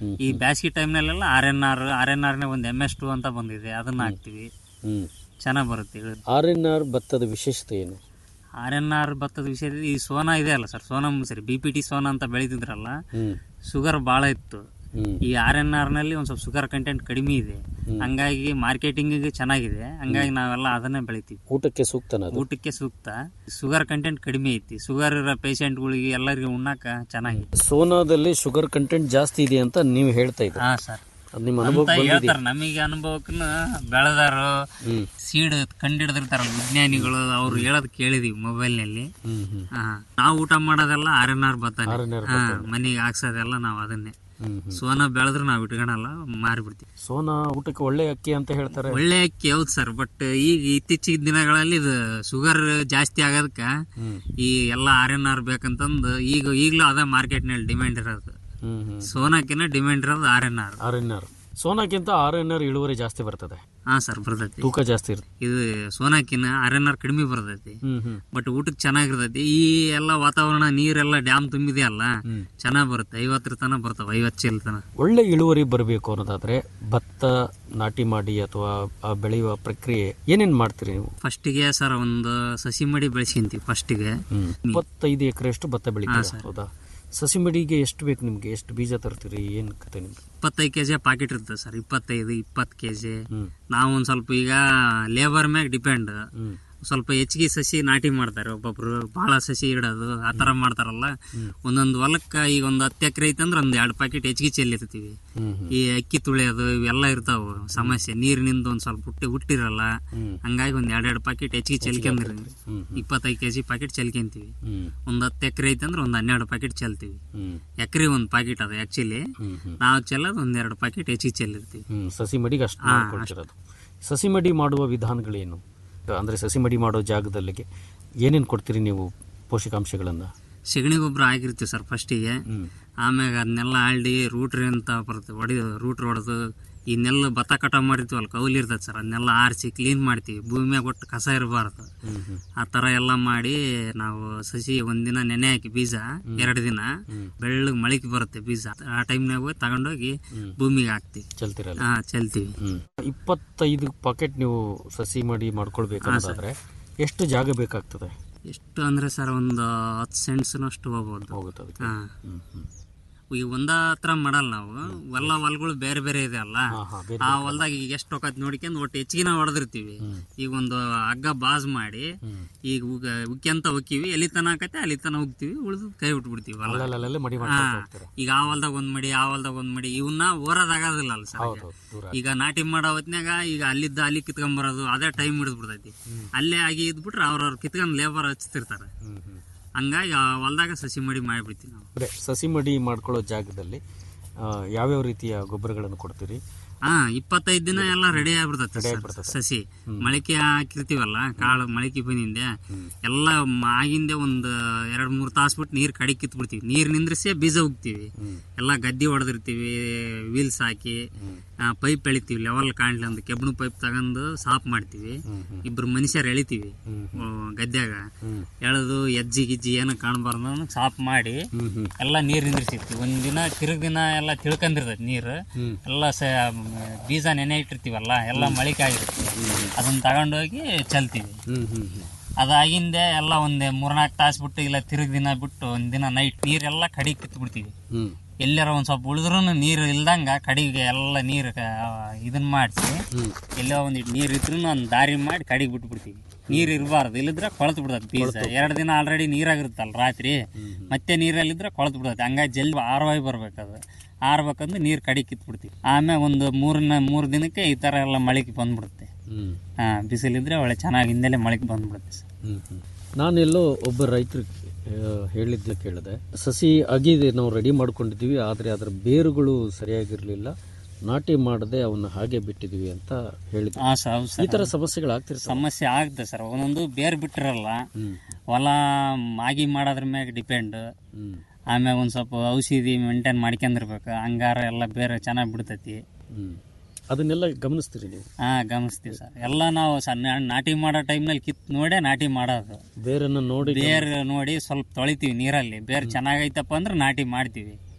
ಈ ಬ್ಯಾಸಿಗೆ ಟೈಮ್ನಲ್ಲೆಲ್ಲ R N R R N ಆರ್ನೇ ಒಂದು ಎಮ್ ಎಸ್ ಟು ಅಂತ ಬಂದಿದೆ ಅದನ್ನ ಹಾಕ್ತಿವಿ ಹ್ಮ್ ಚೆನ್ನಾಗಿ ಬರುತ್ತೆ ಇಳುವರಿ ಆರ್ ಎನ್ ಆರ್ ಭತ್ತದ ವಿಶೇಷತೆ ಏನು ಆರ್ ಎನ್ ಆರ್ ಭತ್ತದ ವಿಷಯದಲ್ಲಿ ಈ ಸೋನಾ ಇದೆ ಅಲ್ಲ ಸರ್ ಸೋನಾ ಸರಿ ಬಿ ಪಿ ಟಿ ಸೋನಾ ಅಂತ ಬೆಳೀತಿದ್ರಲ್ಲ ಹ್ಮ್ ಶುಗರ್ ಭಾಳ ಇತ್ತು ಹ್ಮ್ ಈ ಆರ್ ಎನ್ ಆರ್ ನಲ್ಲಿ ಒಂದ್ ಸ್ವಲ್ಪ ಶುಗರ್ ಕಂಟೆಂಟ್ ಕಡಿಮೆ ಇದೆ ಹಂಗಾಗಿ ಮಾರ್ಕೆಟಿಂಗ್ ಚೆನ್ನಾಗಿದೆ ಹಂಗಾಗಿ ನಾವೆಲ್ಲ ಅದನ್ನೇ ಬೆಳಿತೀವಿ ಊಟಕ್ಕೆ ಸೂಕ್ತನ ಅದು ಊಟಕ್ಕೆ ಸೂಕ್ತ ಶುಗರ್ ಕಂಟೆಂಟ್ ಕಡಿಮೆ ಐತಿ ಶುಗರ್ ಇರೋ ಪೇಷಂಟ್ಗಳಿಗೆ ಎಲ್ಲರಿಗೂ ಉಣ್ಣಾಕ ಚೆನ್ನಾಗಿ ಸೋನಾದಲ್ಲಿ ಶುಗರ್ ಕಂಟೆಂಟ್ ಜಾಸ್ತಿ ಇದೆ ಅಂತ ನೀವು ಹೇಳ್ತಾ ಇದ್ದೀರಿ ಹಾ ಸರ್ ಅದು ನಿಮ್ಮ ಅನುಭವ ಅಂತ ಹೇಳ್ತಾರ ನಮಗೆ ಅನುಭವಕ್ಕನ ಬೆಳೆದಾರು ಹ್ಮ್ ಸೀಡ್ ಕಂಡಿಡಿದಿರ್ತಾರಲ್ಲ ವಿಜ್ಞಾನಿಗಳು ಅವ್ರು ಹೇಳೋದ್ ಕೇಳಿದೀವಿ ಮೊಬೈಲ್ ನಲ್ಲಿ ಹ್ಮ್ ಹ್ಮ್ ಹಾ ನಾವು ಊಟ ಮಾಡೋದೆಲ್ಲ ಆರ್ ಎನ್ ಆರ್ ಬತ್ತಾನೆ RNR ಹಾ ಮನೆಗೆ ಹಾಕ್ಸೋದೆಲ್ಲ ನಾವು ಅದನ್ನೇ ಹ್ಮ್ ಹ್ಮ್ ಸೋನಾ ಬೆಳೆದ್ರೆ ನಾವು ಇಟ್ಕೊಳಲ್ಲ ಮಾರಿಬಿಡ್ತೀವಿ ಸೋನಾ ಊಟಕ್ಕೆ ಒಳ್ಳೆ ಅಕ್ಕಿ ಅಂತ ಹೇಳ್ತಾರೆ ಒಳ್ಳೆ ಅಕ್ಕಿ ಹೌದು ಸರ್ ಬಟ್ ಈಗ ಇತ್ತೀಚಿನ ದಿನಗಳಲ್ಲಿ ಇದು ಶುಗರ್ ಜಾಸ್ತಿ ಆಗೋದಕ್ಕ ಹ್ಮ್ ಈ ಎಲ್ಲ ಆರ್ ಎನ್ ಆರ್ ಬೇಕಂತಂದು ಈಗ ಈಗಲೂ ಅದ ಮಾರ್ಕೆಟ್ನಲ್ಲಿ ಡಿಮ್ಯಾಂಡ್ ಇರೋದು ಹ್ಮ್ ಹ್ಮ್ ಸೋನಾಕಿನ ಡಿಮ್ಯಾಂಡ್ ಇರೋದು R N R R N R ಸೋನಾಕ್ಕಿಂತ ಆರ್ ಎನ್ ಆರ್ ಇಳುವರಿ ಜಾಸ್ತಿ ಬರ್ತದೆ ಹಾ ಸರ್ ಬರ್ತೈತಿ ತೂಕ ಜಾಸ್ತಿ ಇರುತ್ತೆ ಇದು ಸೋನಾಕಿನ ಆರ್ ಎನ್ ಆರ್ ಕಡಿಮೆ ಬರ್ತೈತಿ ಹ್ಮ್ ಹ್ಮ್ ಬಟ್ ಊಟಕ್ಕೆ ಚೆನ್ನಾಗಿರ್ತೈತಿ ಈ ಎಲ್ಲ ವಾತಾವರಣ ನೀರೆಲ್ಲ ಡ್ಯಾಮ್ ತುಂಬಿದೆ ಅಲ್ಲ ಚೆನ್ನಾಗ್ ಬರುತ್ತೆ ಐವತ್ತರ ತನ ಬರ್ತಾವ ಐವತ್ತು ಚೀಲ ತನ ಒಳ್ಳೆ ಇಳುವರಿ ಬರಬೇಕು ಅನ್ನೋದಾದ್ರೆ ಭತ್ತ ನಾಟಿ ಮಾಡಿ ಅಥವಾ ಆ ಬೆಳೆಯುವ ಪ್ರಕ್ರಿಯೆ ಏನೇನ್ ಮಾಡ್ತೀರಿ ನೀವು ಫಸ್ಟಿಗೆ ಸರ್ ಒಂದು ಸಸಿ ಮಡಿ ಬೆಳೆಸ್ಕೊಂತೀವಿ ಫಸ್ಟಿಗೆ ಹ್ಮ್ ಇಪ್ಪತ್ತೈದು ಎಕರೆಷ್ಟು ಭತ್ತ ಬೆಳಿತೀರಾ ಹೌದಾ ಸಸಿ ಮಡಿಗೆ ಎಷ್ಟು ಬೇಕು ನಿಮ್ಗೆ ಎಷ್ಟು ಬೀಜ ತರ್ತೀರಿ ಏನ್ ಕತೆ ನಿಮ್ಗೆ ಇಪ್ಪತ್ತೈದು ಕೆಜಿ ಪಾಕೆಟ್ ಇರ್ತದೆ ಸರ್ ಇಪ್ಪತ್ತೈದು ಇಪ್ಪತ್ತು ಕೆಜಿ ಹ್ಮ್ ನಾವು ಒಂದ್ ಸ್ವಲ್ಪ ಈಗ ಲೇಬರ್ ಮ್ಯಾಗ ಡಿಪೆಂಡ್ ಹ್ಮ್ ಸ್ವಲ್ಪ ಹೆಚ್ಚಿಗೆ ಸಸಿ ನಾಟಿ ಮಾಡ್ತಾರೆ ಒಬ್ಬೊಬ್ರು ಬಹಳ ಸಸಿ ಇಡೋದು ಆ ತರ ಮಾಡ್ತಾರಲ್ಲ ಒಂದೊಂದು ಹೊಲಕ್ಕ ಈಗ ಒಂದ್ ಹತ್ತು ಎಕರೆ ಐತಂದ್ರ ಒಂದ್ ಎರಡು ಪ್ಯಾಕೆಟ್ ಹೆಚ್ಚಿಗೆ ಚೆಲ್ಲಿರ್ತೀವಿ ಹ್ಮ್ ಹ್ಮ್ ಈ ಅಕ್ಕಿ ತುಳಿಯೋದು ಇವೆಲ್ಲ ಇರ್ತಾವ ಸಮಸ್ಯೆ ನೀರಿನಿಂದ ಒಂದ್ ಸ್ವಲ್ಪ ಹುಟ್ಟಿ ಹುಟ್ಟಿರಲ್ಲ ಹ್ಮ್. ಹಂಗಾಗಿ ಒಂದ್ ಎರಡೆರಡು ಪ್ಯಾಕೆಟ್ ಹೆಚ್ಚಿಗೆ ಚೆಲ್ಕೊಂಡ್ರಿ ಹ್ಮ್ ಇಪ್ಪತ್ತೈದು ಕೆಜಿ ಪ್ಯಾಕೆಟ್ ಚೆಲ್ಕೊಂತೀವಿ ಹ್ಮ್ ಒಂದ್ ಹತ್ತು ಎಕರೆ ಐತಂದ್ರ ಒಂದ್ ಹನ್ನೆರಡು ಪ್ಯಾಕೆಟ್ ಚೆಲ್ತೀವಿ ಹ್ಮ್ ಎಕರೆ ಒಂದ್ ಪ್ಯಾಕೆಟ್ ಅದು ಆಕ್ಚುಲಿ ಹ್ಮ್ ಹ್ಮ್ ನಾವು ಚೆಲ್ಲೋದು ಒಂದ್ ಎರಡು ಪ್ಯಾಕೆಟ್ ಹೆಚ್ಚಿಗೆ ಚೆಲ್ಲಿರ್ತೀವಿ ಹ್ಮ್ ಸಸಿ ಮಡಿಗೆ ಅಷ್ಟು ಮಾಡ್ಕೊಳ್ತಿರೋದು ಸಸಿ ಮಡಿ ಮಾಡುವ ವಿಧಾನಗಳೇನು ಅಂದ್ರೆ ಸಸಿ ಮಡಿ ಮಾಡೋ ಜಾಗದಲ್ಲಿಗೆ ಏನೇನ್ ಕೊಡ್ತೀರಿ ನೀವು ಪೋಷಕಾಂಶಗಳನ್ನ ಸಗಣಿ ಗೊಬ್ಬರ ಹಾಕಿರ್ತೀವಿ ಸರ್ ಫಸ್ಟಿಗೆ ಹ್ಮ್ ಆಮ್ಯಾಗ ಅದನ್ನೆಲ್ಲ ಹಳ್ಳಿ ರೂಟ್ರಿ ಅಂತ ಬರುತ್ತೆ ಹೊಡಿ ರೂಟ್ರ್ ಹೊಡೆದು ಈ ನೆಲ್ಲು ಭತ್ತ ಕಟಾವ್ ಮಾಡಿರ್ತೀವಲ್ಲ ಕೌಲಿ ಇರ್ತದೆ ಸರ್ ಅದನ್ನೆಲ್ಲ ಆರಿಸಿ ಕ್ಲೀನ್ ಮಾಡ್ತೀವಿ ಭೂಮಿಯಾಗ ಒಟ್ಟು ಕಸ ಇರಬಾರ್ದು ಹ್ಮ್ ಹ್ಮ್ ಆ ತರ ಎಲ್ಲ ಮಾಡಿ ನಾವು ಸಸಿ ಒಂದಿನ ನೆನೆ ಹಾಕಿ ಬೀಜ ಎರಡು ದಿನ ಬೆಳ್ಳಗ್ ಮಳಿಕೆ ಬರುತ್ತೆ ಬೀಜ ಆ ಟೈಮ್ನಾಗ ಹೋಗಿ ತಗೊಂಡೋಗಿ ಭೂಮಿಗೆ ಹಾಕ್ತಿವಿ ಚಲ್ತಿರಲ್ಲ ಹಾ ಚೆಲ್ತೀವಿ ಹ್ಮ್ ಇಪ್ಪತ್ತೈದು ಪಾಕೆಟ್ ನೀವು ಸಸಿ ಮಡಿ ಮಾಡ್ಕೊಳ್ಬೇಕಂತಾದ್ರೆ ಎಷ್ಟು ಜಾಗ ಬೇಕಾಗ್ತದೆ ಎಷ್ಟು ಅಂದ್ರೆ ಸರ್ ಒಂದು ಹತ್ತು ಸೆಂಟ್ಸ್ನಷ್ಟು ಹೋಗ್ಬೋದು ಹೋಗುತ್ತೆ ಅದಕ್ಕೆ ಹಾ ಹ್ಮ್ ಹ್ಮ್ ಈಗ ಒಂದ ಹತ್ರ ಮಾಡಲ್ಲ ನಾವು ಎಲ್ಲ ಹೊಲಗಳು ಬೇರೆ ಬೇರೆ ಇದೆ ಅಲ್ಲ ಹಾ ಹಾ ಬೇರೆ ಆ ಹೊಲ್ದಾಗ ಈಗ ಎಷ್ಟು ಹೋಗತ್ ನೋಡ್ಕೊಂಡು ಒಟ್ಟು ಹೆಚ್ಚಿಗೆ ನಾವು ಹೊಡೆದಿರ್ತೀವಿ ಈಗ ಒಂದು ಹಗ್ಗ ಬಾಜ್ ಮಾಡಿ ಈಗ ಉಗ ಉಕ್ಕೆಂತ ಹೋಗ್ತೀವಿ ಎಲ್ಲಿ ತನ ಆಕತ್ತೆ ಅಲ್ಲಿ ತನ ಹೋಗ್ತೀವಿ ಉಳಿದು ಕೈ ಬಿಟ್ಬಿಡ್ತೀವಿ ಹೊಲ ಅಲ್ಲಲ್ಲೇ ಮಡಿ ಹಾ ಮಾಡ್ಕೊಂಡು ಹೋಗ್ತೀರಾ ಈಗ ಆ ಹೊಲ್ದಾಗ ಒಂದ್ ಮಡಿ ಆ ಹೊಲ್ದಾಗ ಒಂದ್ ಮಡಿ ಇವನ್ನ ಓರೋದಾಗೋದಿಲ್ಲ ಅಲ್ಲ ಸರ್ ಹೌದು ದೂರ ಈಗ ನಾಟಿ ಮಾಡೋ ಹೊತ್ನ್ಯಾಗ ಈಗ ಅಲ್ಲಿದ್ದ ಅಲ್ಲಿ ಕಿತ್ಕೊಂಬರೋದು ಅದೇ ಟೈಮ್ ಹಿಡಿದು ಬಿಡ್ತೈತಿ ಅಲ್ಲೇ ಆಗಿ ಇದ್ಬಿಟ್ರೆ ಅವ್ರವ್ರ ಕಿತ್ಕೊಂಡ್ ಲೇಬರ್ ಹಚ್ತಿರ್ತಾರೆ ಹ್ಮ್ ಹ್ಮ್ ಹಂಗಾಗಿ ಆ ಹೊಲ್ದಾಗ ಸಸಿ ಮಡಿ ಮಾಡಿಬಿಡ್ತೀವಿ ನಾವು ಅಂದ್ರೆ ಸಸಿ ಮಡಿ ಮಾಡ್ಕೊಳ್ಳೋ ಜಾಗದಲ್ಲಿ ಆ, ಯಾವ್ಯಾವ ರೀತಿಯ ಗೊಬ್ಬರಗಳನ್ನು ಕೊಡ್ತೀರಿ ಹಾ ಇಪ್ಪತ್ತೈದು ದಿನ ಎಲ್ಲ ರೆಡಿ ಆಗ್ಬಿಡ್ತೈತೆ ಸರ್ ಸಸಿ ಮೊಳಕೆ ಹಾಕಿರ್ತೀವಲ್ಲ ಕಾಳು ಮೊಳಕೆ ಬಂದಿಂದೆ ಎಲ್ಲ ಮ- ಆಗಿಂದೆ ಒಂದು ಎರಡ್ ಮೂರ್ ತಾಸು ಬಿಟ್ಟು ನೀರ್ ಕಡಿ ಕಿತ್ಬಿಡ್ತೀವಿ ನೀರ್ ನಿಂದ್ರಿಸಿ ಬೀಜ ಉಗ್ತೀವಿ ಎಲ್ಲ ಗದ್ದಿ ಹೊಡೆದಿರ್ತೀವಿ ವೀಲ್ಸ್ ಹಾಕಿ ಪೈಪ್ ಎಳಿತೀವಿ ಲೆವೆಲ್ ಕಾಣ್ಲಿ ಅಂತ ಕೆಬ್ಬಣ ಪೈಪ್ ತಗೊಂಡು ಸಾಫ್ ಮಾಡ್ತೀವಿ ಇಬ್ರು ಮನುಷ್ಯರು ಎಳಿತೀವಿ ಆ, ಗದ್ಯಾಗ ಎಳೆದು ಎಜ್ಜಿ ಗಿಜ್ಜಿ ಏನು ಕಾಣಬಾರ್ದು ಸಾಫ್ ಮಾಡಿ ಎಲ್ಲ ನೀರ್ ನಿಂದ್ರಿಸಿರ್ತೀವಿ ಒಂದ್ ದಿನ ತಿರುಗ್ ದಿನ ಎಲ್ಲ ತಿಳ್ಕೊಂಡಿರ್ತೈತಿ ನೀರು ಎಲ್ಲ ಸ ಬೀಜ ನೆನೆ ಇಟ್ಟಿರ್ತೀವಲ್ಲ ಎಲ್ಲ ಮಳಿಕೆ ಆಗಿರುತ್ತೆ ಅದನ್ನ ತಗೊಂಡೋಗಿ ಚೆಲ್ತೀವಿ ಹ್ಮ್ ಹ್ಮ್ ಹ್ಮ್ ಅದಾಗಿಂದೆ ಎಲ್ಲ ಒಂದ್ ಮೂರ್ನಾಲ್ಕು ತಾಸು ಬಿಟ್ಟು ಇಲ್ಲ ತಿರುಗ್ ದಿನ ಬಿಟ್ಟು ಒಂದ್ ದಿನ ನೈಟ್ ನೀರೆಲ್ಲ ಕಡಿಗೆ ಕಿತ್ಬಿಡ್ತೀವಿ ಹ್ಮ್ ಎಲ್ಲಾರ ಒಂದ್ ಸ್ವಲ್ಪ ಉಳಿದ್ರು ನೀರು ಇಲ್ದಂಗ ಕಡಿಗೆ ಎಲ್ಲ ನೀರು ಇದನ್ನ ಮಾಡಿಸಿ ಎಲ್ಲೋ ಒಂದ್ ನೀರ್ ಇದ್ರು ಒಂದ್ ದಾರಿ ಮಾಡಿ ಕಡಿಗೆ ಬಿಟ್ಬಿಡ್ತೀವಿ ನೀರ್ ಇರಬಾರ್ದು ಇಲ್ಲಿದ್ರೆ ಕೊಳತು ಬಿಡ್ತದೆ ಬೀಜ ಎರಡ್ ದಿನ ಆಲ್ರೆಡಿ ನೀರಾಗಿರುತ್ತಲ್ಲ ರಾತ್ರಿ ಮತ್ತೆ ನೀರಲ್ಲಿದ್ರೆ ಕೊಳತು ಬಿಡ್ತದೆ ಹಂಗಾಗಿ ಜಲ್ದಿ ಆರವಾಗಿ ಬರ್ಬೇಕದು ಆರ್ಬೇಕಂದ್ರೆ ನೀರ್ ಕಡಿ ಕಿತ್ಬಿಡ್ತೀವಿ ಆಮೇಲೆ ಒಂದು ಮೂರನ ಮೂರ್ ದಿನಕ್ಕೆ ಈ ತರ ಎಲ್ಲ ಮಳಿಗೆ ಬಂದ್ಬಿಡುತ್ತೆ ಹ್ಮ್ ಹಾ ಬಿಸಿಲಿದ್ರೆ ಒಳ್ಳೆ ಚೆನ್ನಾಗಿ ಹಿಂದೆಲೆ ಮಳಿಗೆ ಬಂದ್ಬಿಡುತ್ತೆ ಸರ್ ಹ್ಮ್ ಹ್ಮ್ ನಾನೆಲ್ಲೋ ಒಬ್ಬ ರೈತರು ಹೇಳಿದ್ದ ಕೇಳಿದೆ ಸಸಿ ಅಗಿದೆ ನಾವು ರೆಡಿ ಮಾಡ್ಕೊಂಡಿದ್ದೀವಿ ಆದರೆ ಅದರ ಬೇರುಗಳು ಸರಿಯಾಗಿರಲಿಲ್ಲ ನಾಟಿ ಮಾಡದೆ ಅವನ್ನ ಹಾಗೆ ಬಿಟ್ಟಿದ್ವಿ ಅಂತ ಹೇಳಿದ್ರು ಹಾ ಸರ್ ಹೌದು ಈ ಸರ್ ತರ ಸಮಸ್ಯೆಗಳು ಆಗ್ತಿರ್ತವೆ ಸಮಸ್ಯೆ ಆಗುತ್ತೆ ಸರ್ ಒಂದೊಂದು ಬೇರ್ ಬಿಟ್ಟಿರಲ್ಲ ಹ್ಮ್ ಹೊಲ ಮಾಗಿ ಮಾಡೋದ್ರ ಮ್ಯಾಗ ಡಿಪೆಂಡ್ ಹ್ಮ್ ಆಮ್ಯಾಗ ಒಂದ್ ಸ್ವಲ್ಪ ಔಷಧಿ ಮೇಂಟೈನ್ ಮಾಡ್ಕೊಂಡಿರ್ಬೇಕು ಹಂಗಾರ ಎಲ್ಲ ಬೇರೆ ಚೆನ್ನಾಗಿ ಬಿಡ್ತೈತಿ ಹ್ಮ್ ಅದನ್ನೆಲ್ಲ ಗಮನಿಸ್ತೀರಿ ನೀವು ಹಾ ಗಮನಿಸ್ತೀವಿ ಸರ್ ಎಲ್ಲ ನಾವು ಸಣ್ಣ ನಾಟಿ ಮಾಡೋ ಟೈಮ್ನಲ್ಲಿ ಕಿತ್ ನೋಡೇ ನಾಟಿ ಮಾಡೋದು ಬೇರನ್ನ ನೋಡಿ ಬೇರ್ ನೋಡಿ ಸ್ವಲ್ಪ ತೊಳಿತೀವಿ ನೀರಲ್ಲಿ ಬೇರ್ ಚೆನ್ನಾಗೈತಪ್ಪ ಅಂದ್ರೆ ನಾಟಿ ಮಾಡ್ತೀವಿ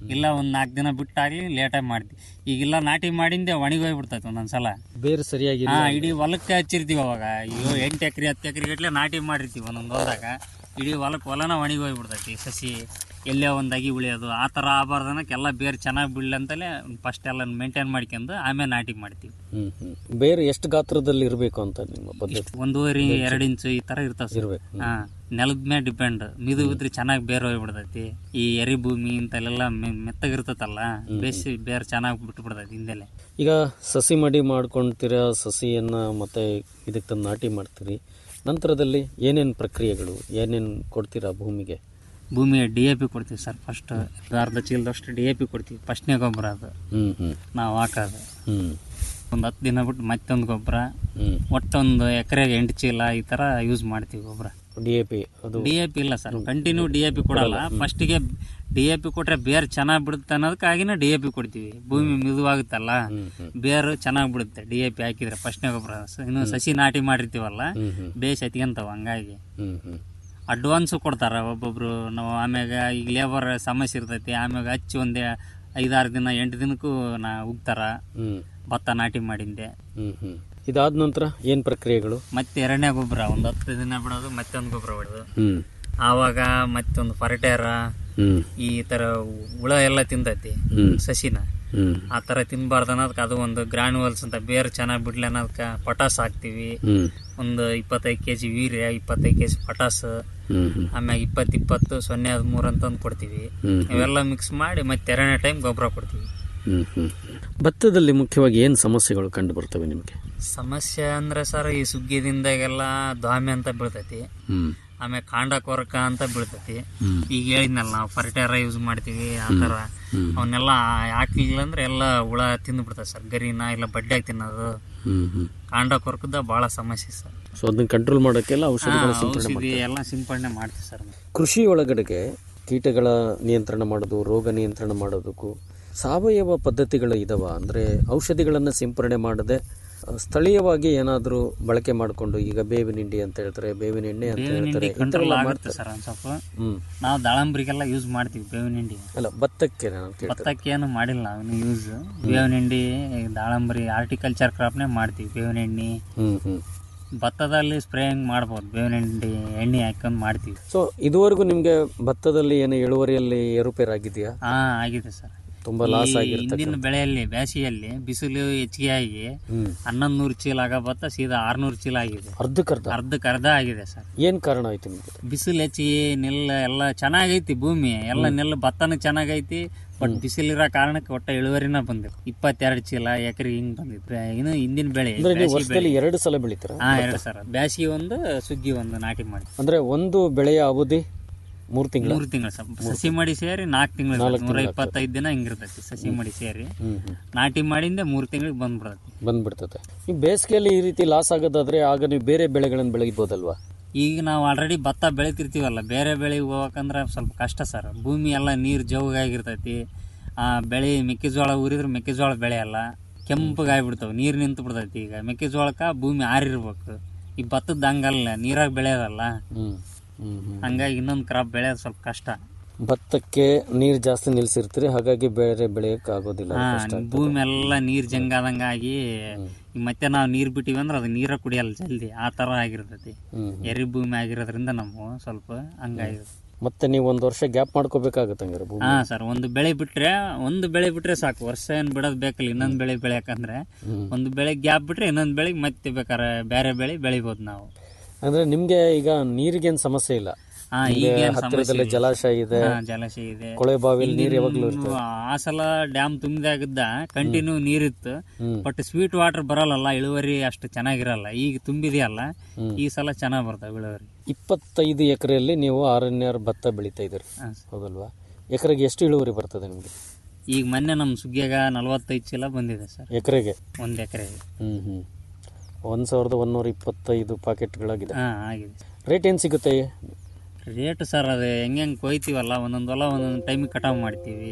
ಇಲ್ಲ ಒಂದ್ ನಾಲ್ಕು ದಿನ ಬಿಟ್ಟಾಗ್ಲಿ ಲೇಟಾಗಿ ಮಾಡ್ತೀವಿ ಈಗಿಲ್ಲ ನಾಟಿ ಮಾಡಿಂದೆ ಒಣಗಿ ಹೋಗ್ಬಿಡ್ತೈತೆ ಒಂದೊಂದ್ಸಲ ಬೇರೆ ಸರಿಯಾಗಿ ಹಾ ಇಡೀ ಹೊಲಕ್ಕೆ ಹಚ್ಚಿರ್ತೀವಿ ಅವಾಗ ಅಯ್ಯೋ ಎಂಟು ಎಕರೆ ಹತ್ತು ಎಕರೆ ಗಟ್ಲೆ ನಾಟಿ ಮಾಡಿರ್ತೀವಿ ಒಂದೊಂದು ಹೊಲದಾಗ ಇಡೀ ಹೊಲಕ್ಕೆ ಹೊಲನ ಒಣಗಿ ಹೋಗ್ಬಿಡ್ತೈತಿ ಸಸಿ ಎಲ್ಲೇ ಒಂದು ಅಗಿ ಉಳಿಯೋದು ಆ ಥರ ಆಗಬಾರ್ದನಕ್ಕೆ ಎಲ್ಲ ಬೇರೆ ಚೆನ್ನಾಗಿ ಬಿಡ್ಲಿ ಅಂತಲೇ ಫಸ್ಟ್ ಎಲ್ಲ ಮೇಂಟೈನ್ ಮಾಡ್ಕೊಂಡು ಆಮೇಲೆ ನಾಟಿ ಮಾಡ್ತೀವಿ ಹ್ಮ್ ಹ್ಮ್ ಬೇರೆ ಎಷ್ಟು ಗಾತ್ರದಲ್ಲಿ ಇರಬೇಕು ಅಂತ ನಿಮ್ಮ ಪದ್ಧತಿ ಒಂದೂವರೆ ಎರಡು ಇಂಚು ಈ ಥರ ಇರ್ತಾವ ಸರ್ ಇರ್ಬೇಕು ಹಾ ನೆಲದ ಮೇಲೆ ಡಿಪೆಂಡ್ ಮಿದು ಇದ್ರೆ ಚೆನ್ನಾಗಿ ಬೇರೆ ಹೋಗ್ಬಿಡ್ತೈತಿ ಈ ಎರಿ ಭೂಮಿ ಇಂತಲ್ಲೆಲ್ಲ ಮೆ- ಮೆತ್ತಗಿರ್ತೈತಲ್ಲ ಬೇಸಿ ಬೇರೆ ಚೆನ್ನಾಗಿ ಬಿಟ್ಟು ಬಿಡ್ತೈತಿ ಹಿಂದೆಲೆ ಈಗ ಸಸಿ ಮಡಿ ಮಾಡ್ಕೊಂತೀರಾ ಸಸಿಯನ್ನ ಮತ್ತೆ ಇದಕ್ಕೆ ತಂದು ನಾಟಿ ಮಾಡ್ತೀರಿ ನಂತರದಲ್ಲಿ ಏನೇನು ಪ್ರಕ್ರಿಯೆಗಳು ಏನೇನು ಕೊಡ್ತೀರಾ ಭೂಮಿಗೆ ಭೂಮಿ ಡಿ ಎ ಪಿ ಕೊಡ್ತೀವಿ ಸರ್ ಫಸ್ಟ್ ಅರ್ಧ ಚೀಲದಷ್ಟು ಡಿ ಎ ಪಿ ಕೊಡ್ತೀವಿ ಫಸ್ಟ್ನೇ ಗೊಬ್ಬರ ಅದು ಹ್ಮ್ ಹ್ಮ್ ನಾವು ಹಾಕೋದು ಹ್ಮ್ ಒಂದು ಹತ್ತು ದಿನ ಬಿಟ್ಟು ಮತ್ತೊಂದು ಗೊಬ್ಬರ ಹ್ಮ್ ಒಟ್ಟೊಂದು ಎಕರೆಗೆ ಎಂಟು ಚೀಲ ಈ ಥರ ಯೂಸ್ ಮಾಡ್ತೀವಿ ಗೊಬ್ಬರ ಡಿ ಎ ಪಿ ಅದು ಡಿ ಎ ಪಿ ಇಲ್ಲ sir continue D A P ಕೊಡಲ್ಲ ಫಸ್ಟಿಗೆ ಡಿ ಎ ಪಿ ಕೊಟ್ರೆ ಬೇರ್ ಚೆನ್ನಾಗಿ ಬಿಡುತ್ತೆ ಅನ್ನೋದಕ್ಕಾಗಿನ ಡಿ ಎ ಪಿ ಕೊಡ್ತೀವಿ ಭೂಮಿ ಮಿದುವಾಗುತ್ತಲ್ಲ ಬೇರು ಚೆನ್ನಾಗಿ ಬಿಡುತ್ತೆ ಡಿ ಎ ಪಿ ಹಾಕಿದ್ರೆ ಫಸ್ಟ್ನೇ ಗೊಬ್ಬರ ಇನ್ನು ಸಸಿ ನಾಟಿ ಮಾಡಿರ್ತೀವಲ್ಲ ಬೇಸ್ ಎತ್ಕೊಂತಾವ ಹಂಗಾಗಿ ಹ್ಮ್ ಹ್ಮ್ ಅಡ್ವಾನ್ಸ್ ಕೊಡ್ತಾರ ಒಬ್ಬೊಬ್ರು ನಾವು ಆಮ್ಯಾಗ ಈಗ ಲೇಬರ್ ಸಮಸ್ಯೆ ಇರ್ತೈತಿ ಆಮ್ಯಾಗ ಹಚ್ಚಿ ಒಂದೇ ಐದಾರು ದಿನ ಎಂಟು ದಿನಕ್ಕೂ ನಾ ಉಗ್ತಾರ ಹ್ಮ್ ಭತ್ತ ನಾಟಿ ಮಾಡಿಂದೆ ಹ್ಮ್ ಹ್ಮ್ ಇದಾದ ನಂತರ ಏನ್ ಪ್ರಕ್ರಿಯೆಗಳು ಮತ್ತೆ ಎರಡನೇ ಗೊಬ್ಬರ ಒಂದು ಹತ್ತು ದಿನ ಬಿಡೋದು ಮತ್ತೊಂದು ಗೊಬ್ಬರ ಬಿಡೋದು ಹ್ಮ್ ಆವಾಗ ಮತ್ತೊಂದು ಫರ್ಟೇರ ಹ್ಮ್ ಈ ತರ ಹುಳ ಎಲ್ಲ ತಿಂತೈತಿ ಹ್ಮ್ ಸಸಿನ ಹ್ಮ್ ಆ ತರ ತಿನ್ಬಾರ್ದು ಅನ್ನೋದಕ್ಕೆ ಅದು ಒಂದು ಗ್ರಾನ್ಯುವಲ್ಸ್ ಅಂತ ಬೇರೆ ಚೆನ್ನಾಗಿ ಬಿಡ್ಲಿ ಅನ್ನೋದಕ್ಕೆ ಪಟಾಸ್ ಹಾಕ್ತಿವಿ ಹ್ಮ್ ಒಂದು ಇಪ್ಪತ್ತೈದು ಕೆ ಜಿ ವೀರ್ಯ ಇಪ್ಪತ್ತೈದು ಕೆ ಜಿ ಪಟಾಸ್ ಹ್ಮ್ ಹ್ಮ್ ಆಮ್ಯಾಗ ಇಪ್ಪತ್ತು ಇಪ್ಪತ್ತು ಸೊನ್ನೆ ಹದಿಮೂರು ಅಂತಂದು ಕೊಡ್ತೀವಿ ಹ್ಮ್. ಇವೆಲ್ಲ ಮಿಕ್ಸ್ ಮಾಡಿ ಮತ್ತೆ ಎರಡನೇ ಟೈಮ್ ಗೊಬ್ಬರ ಕೊಡ್ತೀವಿ ಹ್ಮ್ ಹ್ಮ್ ಭತ್ತದಲ್ಲಿ ಮುಖ್ಯವಾಗಿ ಏನು ಸಮಸ್ಯೆಗಳು ಕಂಡು ಬರ್ತವೆ ನಿಮಗೆ ಸಮಸ್ಯೆ ಅಂದ್ರೆ ಸರ್ ಈ ಸುಗ್ಗಿದಿಂದಾಗೆಲ್ಲ ದ್ವಾಮಿ ಅಂತ ಬೀಳ್ತೈತಿ ಹ್ಮ್ ಆಮೇಲೆ ಕಾಂಡ ಕೊರಕ ಅಂತ ಬೀಳ್ತೈತಿ ಹ್ಮ್. ಈಗ ಹೇಳಿದ್ನಲ್ಲ ನಾವು ಫರ್ಟೇರ ಯೂಸ್ ಮಾಡ್ತೀವಿ ಆ ಥರ ಅವನ್ನೆಲ್ಲ ಹಾಕ್ಲಿಲ್ಲ ಅಂದ್ರೆ ಎಲ್ಲ ಹುಳ ತಿಂದು ಬಿಡ್ತದೆ ಸರ್ ಗರಿನ ಇಲ್ಲ ಬಡ್ಡಿಯಾಗಿ ತಿನ್ನೋದು ಹ್ಮ್ ಹ್ಮ್ ಕಾಂಡ ಕೊರಕದ ಭಾಳ ಸಮಸ್ಯೆ ಸರ್ ಸೊ ಅದನ್ನ ಕಂಟ್ರೋಲ್ ಮಾಡೋಕ್ಕೆಲ್ಲ ಔಷಧಿಗಳ ಹಾ, ಸಿಂಪಡಣೆ ಔಷಧಿ ಮಾಡ್ತಾರೆ ಎಲ್ಲ ಸಿಂಪಡಣೆ ಮಾಡ್ತೀವಿ ಸರ್ ಕೃಷಿ ಒಳಗಡೆಗೆ ಕೀಟಗಳ ನಿಯಂತ್ರಣ ಮಾಡೋದು ರೋಗ ನಿಯಂತ್ರಣ ಮಾಡೋದಕ್ಕೂ ಸಾವಯವ ಪದ್ಧತಿಗಳು ಇದಾವ ಅಂದ್ರೆ ಔಷಧಿಗಳನ್ನು ಸಿಂಪರಣೆ ಮಾಡದೆ ಆ, ಸ್ಥಳೀಯವಾಗಿ ಏನಾದರೂ ಬಳಕೆ ಮಾಡಿಕೊಂಡು ಈಗ ಬೇವಿನ ಹಿಂಡಿ ಅಂತ ಹೇಳ್ತಾರೆ ಬೇವಿನ ಎಣ್ಣೆ ಅಂತ ಬೇವಿನ ಹೇಳ್ತಾರೆ ಹಿಂಡಿ ಕಂಟ್ರೋಲ್ ಇಂಥವೆಲ್ಲ ಆಗುತ್ತೆ ಮಾಡ್ತಾರೆ ಸರ್ ಒಂದು ಸ್ವಲ್ಪ ಹ್ಮ್ ನಾವು ದಾಳಂಬ್ರಿಗೆಲ್ಲ ಯೂಸ್ ಮಾಡ್ತೀವಿ ಬೇವಿನ ಹಿಂಡಿ ಅಲ್ಲ ಭತ್ತಕ್ಕೆ ನಾನು ಕೇಳ್ತಾರೆ ಭತ್ತಕ್ಕೆ ಏನು ಮಾಡಿಲ್ಲ ಅವನು ಯೂಸ್ ಬೇವಿನ ಹಿಂಡಿ ದಾಳಂಬ್ರಿ ಆರ್ಟಿಕಲ್ಚರ್ ಕ್ರಾಪ್ನೇ ಮಾಡ್ತೀವಿ ಬೇವಿನ ಎಣ್ಣೆ ಹ್ಮ್ ಹ್ಮ್ ಭತ್ತದಲ್ಲಿ ಸ್ಪ್ರೇಯಿಂಗ್ ಮಾಡ್ಬೋದು ಬೇವಿನ ಹಿಂಡಿ ಎಣ್ಣೆ ಹಾಕೊಂಡು ಮಾಡ್ತೀವಿ ಸೊ ಇದುವರೆಗೂ ನಿಮ್ಗೆ ಭತ್ತದಲ್ಲಿ ಏನು ಇಳುವರಿಯಲ್ಲಿ ಏರುಪೇರಾಗಿದೆಯಾ ಹಾ ಆಗಿದೆ ಸರ್ ತುಂಬಾ ಲಾಸ್ ಈ ಆಗಿರ್ತಕ್ಕ ಹಿಂದಿನ ಬೆಳೆಯಲ್ಲಿ ಬೇಸಿಗೆಯಲ್ಲಿ ಬಿಸಿಲು ಹೆಚ್ಚಿಗೆ ಆಗಿ ಹ್ಮ್ ಹನ್ನೊಂದು ನೂರು ಚೀಲ ಆಗೋ ಭತ್ತ ಸೀದಾ ಆರ್ನೂರು ಚೀಲ ಆಗಿದೆ ಅರ್ಧಕ್ಕರ್ಧ ಅರ್ಧಕ್ಕೆ ಅರ್ಧ ಆಗಿದೆ ಸರ್ ಏನ್ ಕಾರಣ ಆಯ್ತು ನಿಮ್ಗೆ ಬಿಸಿಲು ಹೆಚ್ಚಿಗೆ ನೆಲ್ಲ ಎಲ್ಲ ಚೆನ್ನಾಗೈತಿ ಭೂಮಿ ಎಲ್ಲ ನೆಲ್ಲು ಭತ್ತನೂ ಚೆನ್ನಾಗೈತಿ ಬಟ್ ಬಿಸಿಲಿರೋ ಕಾರಣಕ್ಕೆ ಒಟ್ಟ ಇಳುವರಿನ ಬಂದಿತ್ತು ಇಪ್ಪತ್ತೆರಡು ಚೀಲ ಎಕರೆ ಹಿಂಗ್ ಬಂದಿತ್ತು ಇನ್ನು ಹಿಂದಿನ ಬೆಳೆ ಅಂದ್ರೆ ನೀವು ಬ್ಯಾಸಗಿ ವರ್ಷದಲ್ಲಿ ಬೆಳೆ ಎರಡು ಸಲ ಬೆಳಿತೀರಾ ಹಾ ಎರಡು ಸರ್ ಬ್ಯಾಸಿಗೆ ಒಂದು ಸುಗ್ಗಿ ಒಂದು ನಾಟಿ ಮಾಡಿ ಅಂದ್ರೆ ಒಂದು ಬೆಳೆಯ ಅವಧಿ ಮೂರು ತಿಂಗಳು ಮೂರು ತಿಂಗಳು ಸರ್ ಸಸಿ ಮಾಡಿ ಸೇರಿ ನಾಲ್ಕು ತಿಂಗಳು ನಾಲ್ಕು ನೂರ ತಿಂಗಳು ಇಪ್ಪತ್ತೈದು ದಿನ ಹಿಂಗಿರ್ತೈತಿ ಸಸಿ ಮಾಡಿ ಸೇರಿ ಹ್ಮ್ ಹ್ಮ್ ನಾಟಿ ಮಾಡಿಂದ ಮೂರು ತಿಂಗಳಿಗೆ ಬಂದ್ಬಿಡತ್ತೆ ಬಂದ್ಬಿಡ್ತದೆ ನೀವು ಬೇಸಿಗೆಯಲ್ಲಿ ಈ ರೀತಿ ಲಾಸ್ ಆಗೋದಾದ್ರೆ ಆಗ ನೀವು ಬೇರೆ ಬೆಳೆಗಳನ್ನು ಬೆಳಗ್ಬೋದಲ್ವಾ ಈಗ ನಾವು ಆಲ್ರೆಡಿ ಭತ್ತ ಬೆಳಿತಿರ್ತೀವಲ್ಲ ಬೇರೆ ಬೆಳೆಗೆ ಹೋಗಕಂದ್ರೆ ಸ್ವಲ್ಪ ಕಷ್ಟ ಸರ್ ಭೂಮಿ ಎಲ್ಲ ನೀರು ಜೋಗಾಗಿರ್ತೈತಿ ಆ ಬೆಳೆ ಮೆಕ್ಕೆಜೋಳ ಊರಿದ್ರೆ ಮೆಕ್ಕೆಜೋಳ ಬೆಳೆಯಲ್ಲ ಕೆಂಪಗಾಗ್ಬಿಡ್ತಾವೆ ನೀರು ನಿಂತು ಬಿಡ್ತೈತಿ ಈಗ ಮೆಕ್ಕೆಜೋಳಕ್ಕೆ ಭೂಮಿ ಆರಿರ್ಬೇಕು ಈ ಭತ್ತದ ಹಂಗಲ್ಲ ನೀರಾಗ ಬೆಳೆಯೋದಲ್ಲ ಹ್ಮ್ ಹ್ಮ್ ಹ್ಮ್ ಹಂಗಾಗಿ ಇನ್ನೊಂದು ಕ್ರಾಪ್ ಬೆಳೆಯೋದು ಸ್ವಲ್ಪ ಕಷ್ಟ ಭತ್ತಕ್ಕೆ ನೀರು ಜಾಸ್ತಿ ನಿಲ್ಸಿರ್ತೀರಿ ಹಾಗಾಗಿ ಬೇರೆ ಬೆಳೆಯಕ್ಕೆ ಆಗೋದಿಲ್ಲ ಹಾ ಕಷ್ಟ ಆಗ್ತದೆ. ಭೂಮಿ ಎಲ್ಲ ನೀರ್ ಜಂಗಾದಂಗಾಗಿ ಈಗ ಮತ್ತೆ ನಾವು ನೀರ್ ಬಿಟ್ಟಿವಿ ಅಂದ್ರೆ ಅದು ನೀರ ಕುಡಿಯಲ್ಲ ಜಲ್ದಿ ಆ ತರ ಆಗಿರ್ತೈತಿ ಹ್ಮ್ ಎರಿ ಭೂಮಿ ಆಗಿರೋದ್ರಿಂದ ನಮ್ಗೆ ಸ್ವಲ್ಪ ಹಂಗಾಗಿರುತ್ತೆ ಮತ್ತೆ ನೀವು ಒಂದು ವರ್ಷ ಗ್ಯಾಪ್ ಮಾಡ್ಕೋಬೇಕಾಗತ್ತೆ ಹಂಗಾರೆ ಭೂಮಿ ಹಾ ಸರ್ ಒಂದು ಬೆಳೆ ಬಿಟ್ರೆ ಒಂದು ಬೆಳೆ ಬಿಟ್ರೆ ಸಾಕು ವರ್ಷ ಏನ್ ಬಿಡೋದ್ ಬೇಕಲ್ಲ ಇನ್ನೊಂದ್ ಬೆಳೆ ಬೆಳೆಯಕಂದ್ರೆ ಒಂದು ಬೆಳೆ ಗ್ಯಾಪ್ ಬಿಟ್ರೆ ಇನ್ನೊಂದ್ ಬೆಳೆಗೆ ಮತ್ತೆ ಬೇಕಾರೆ ಬೇರೆ ಬೆಳೆ ಬೆಳಿಬೋದು ನಾವು ಅಂದ್ರೆ ನಿಮ್ಗೆ ಈಗ ನೀರಿಗೇನ್ ಸಮಸ್ಯೆ ಇಲ್ಲ ಹಾ ನಿಮ್ಗೆ ಈಗೇನ್ ಹತ್ತಿರದಲ್ಲಿ ಸಮಸ್ಯೆ ಇಲ್ಲ. ಜಲಾಶಯ ಇದೆ ಹಾ, ಜಲಾಶಯ ಇದೆ ಕೊಳೆ ಬಾವಿಯಲ್ಲಿ ನೀರು ಹಿಂದಿನ ಯಾವಾಗ್ಲೂ ಇರ್ತದೆ ಆ ಸಲ ಡ್ಯಾಮ್ ತುಂಬಿದಾಗಿದ್ದ ಕಂಟಿನ್ಯೂ ನೀರಿತ್ತು ಹ್ಮ್. ಬಟ್ ಸ್ವೀಟ್ ವಾಟರ್ ಬರಲ್ಲ ಇಳುವರಿ ಅಷ್ಟು ಚೆನ್ನಾಗಿರಲ್ಲ ಈಗ ತುಂಬಿದೆಯಲ್ಲ ಈ ಸಲ ಚೆನ್ನಾಗ್ ಬರ್ತಾವ ಇಳುವರಿ ಇಪ್ಪತ್ತೈದು ಎಕರೆಯಲ್ಲಿ ನೀವು ಆರಣ್ಯ ಭತ್ತ ಬೆಳೀತಾ ಇದ್ದೀರಿ ಹಾ. ಹೌದಲ್ವಾ ಎಕರೆಗೆ ಎಷ್ಟು ಇಳುವರಿ ಬರ್ತದೆ ನಿಮಗೆ ಈಗ ಮೊನ್ನೆ ನಮ್ಮ ಸುಗ್ಗಿಯಾಗ ನಲವತ್ತೈದು ಚೀಲ ಬಂದಿದೆ ಸರ್ ಎಕರೆಗೆ ಒಂದ್ ಎಕರೆಗೆ ಹ್ಮ್ ಹ್ಮ್ ಒಂದು ಸಾವಿರದ ಒಂದೂರ ಇಪ್ಪತ್ತೈದು ಪಾಕೆಟ್ಗಳಾಗಿದೆ ಹಾ ಆಗಿದೆ ರೇಟ್ ಏನು ಸಿಗುತ್ತೆ ರೇಟ್ ಸರ್ ಅದು ಹೆಂಗೆ ಹೆಂಗೆ ಕೊಯ್ತೀವಲ್ಲ ಒಂದೊಂದು ಹೊಲ ಒಂದೊಂದು ಟೈಮಿಗೆ ಕಟಾವು ಮಾಡ್ತೀವಿ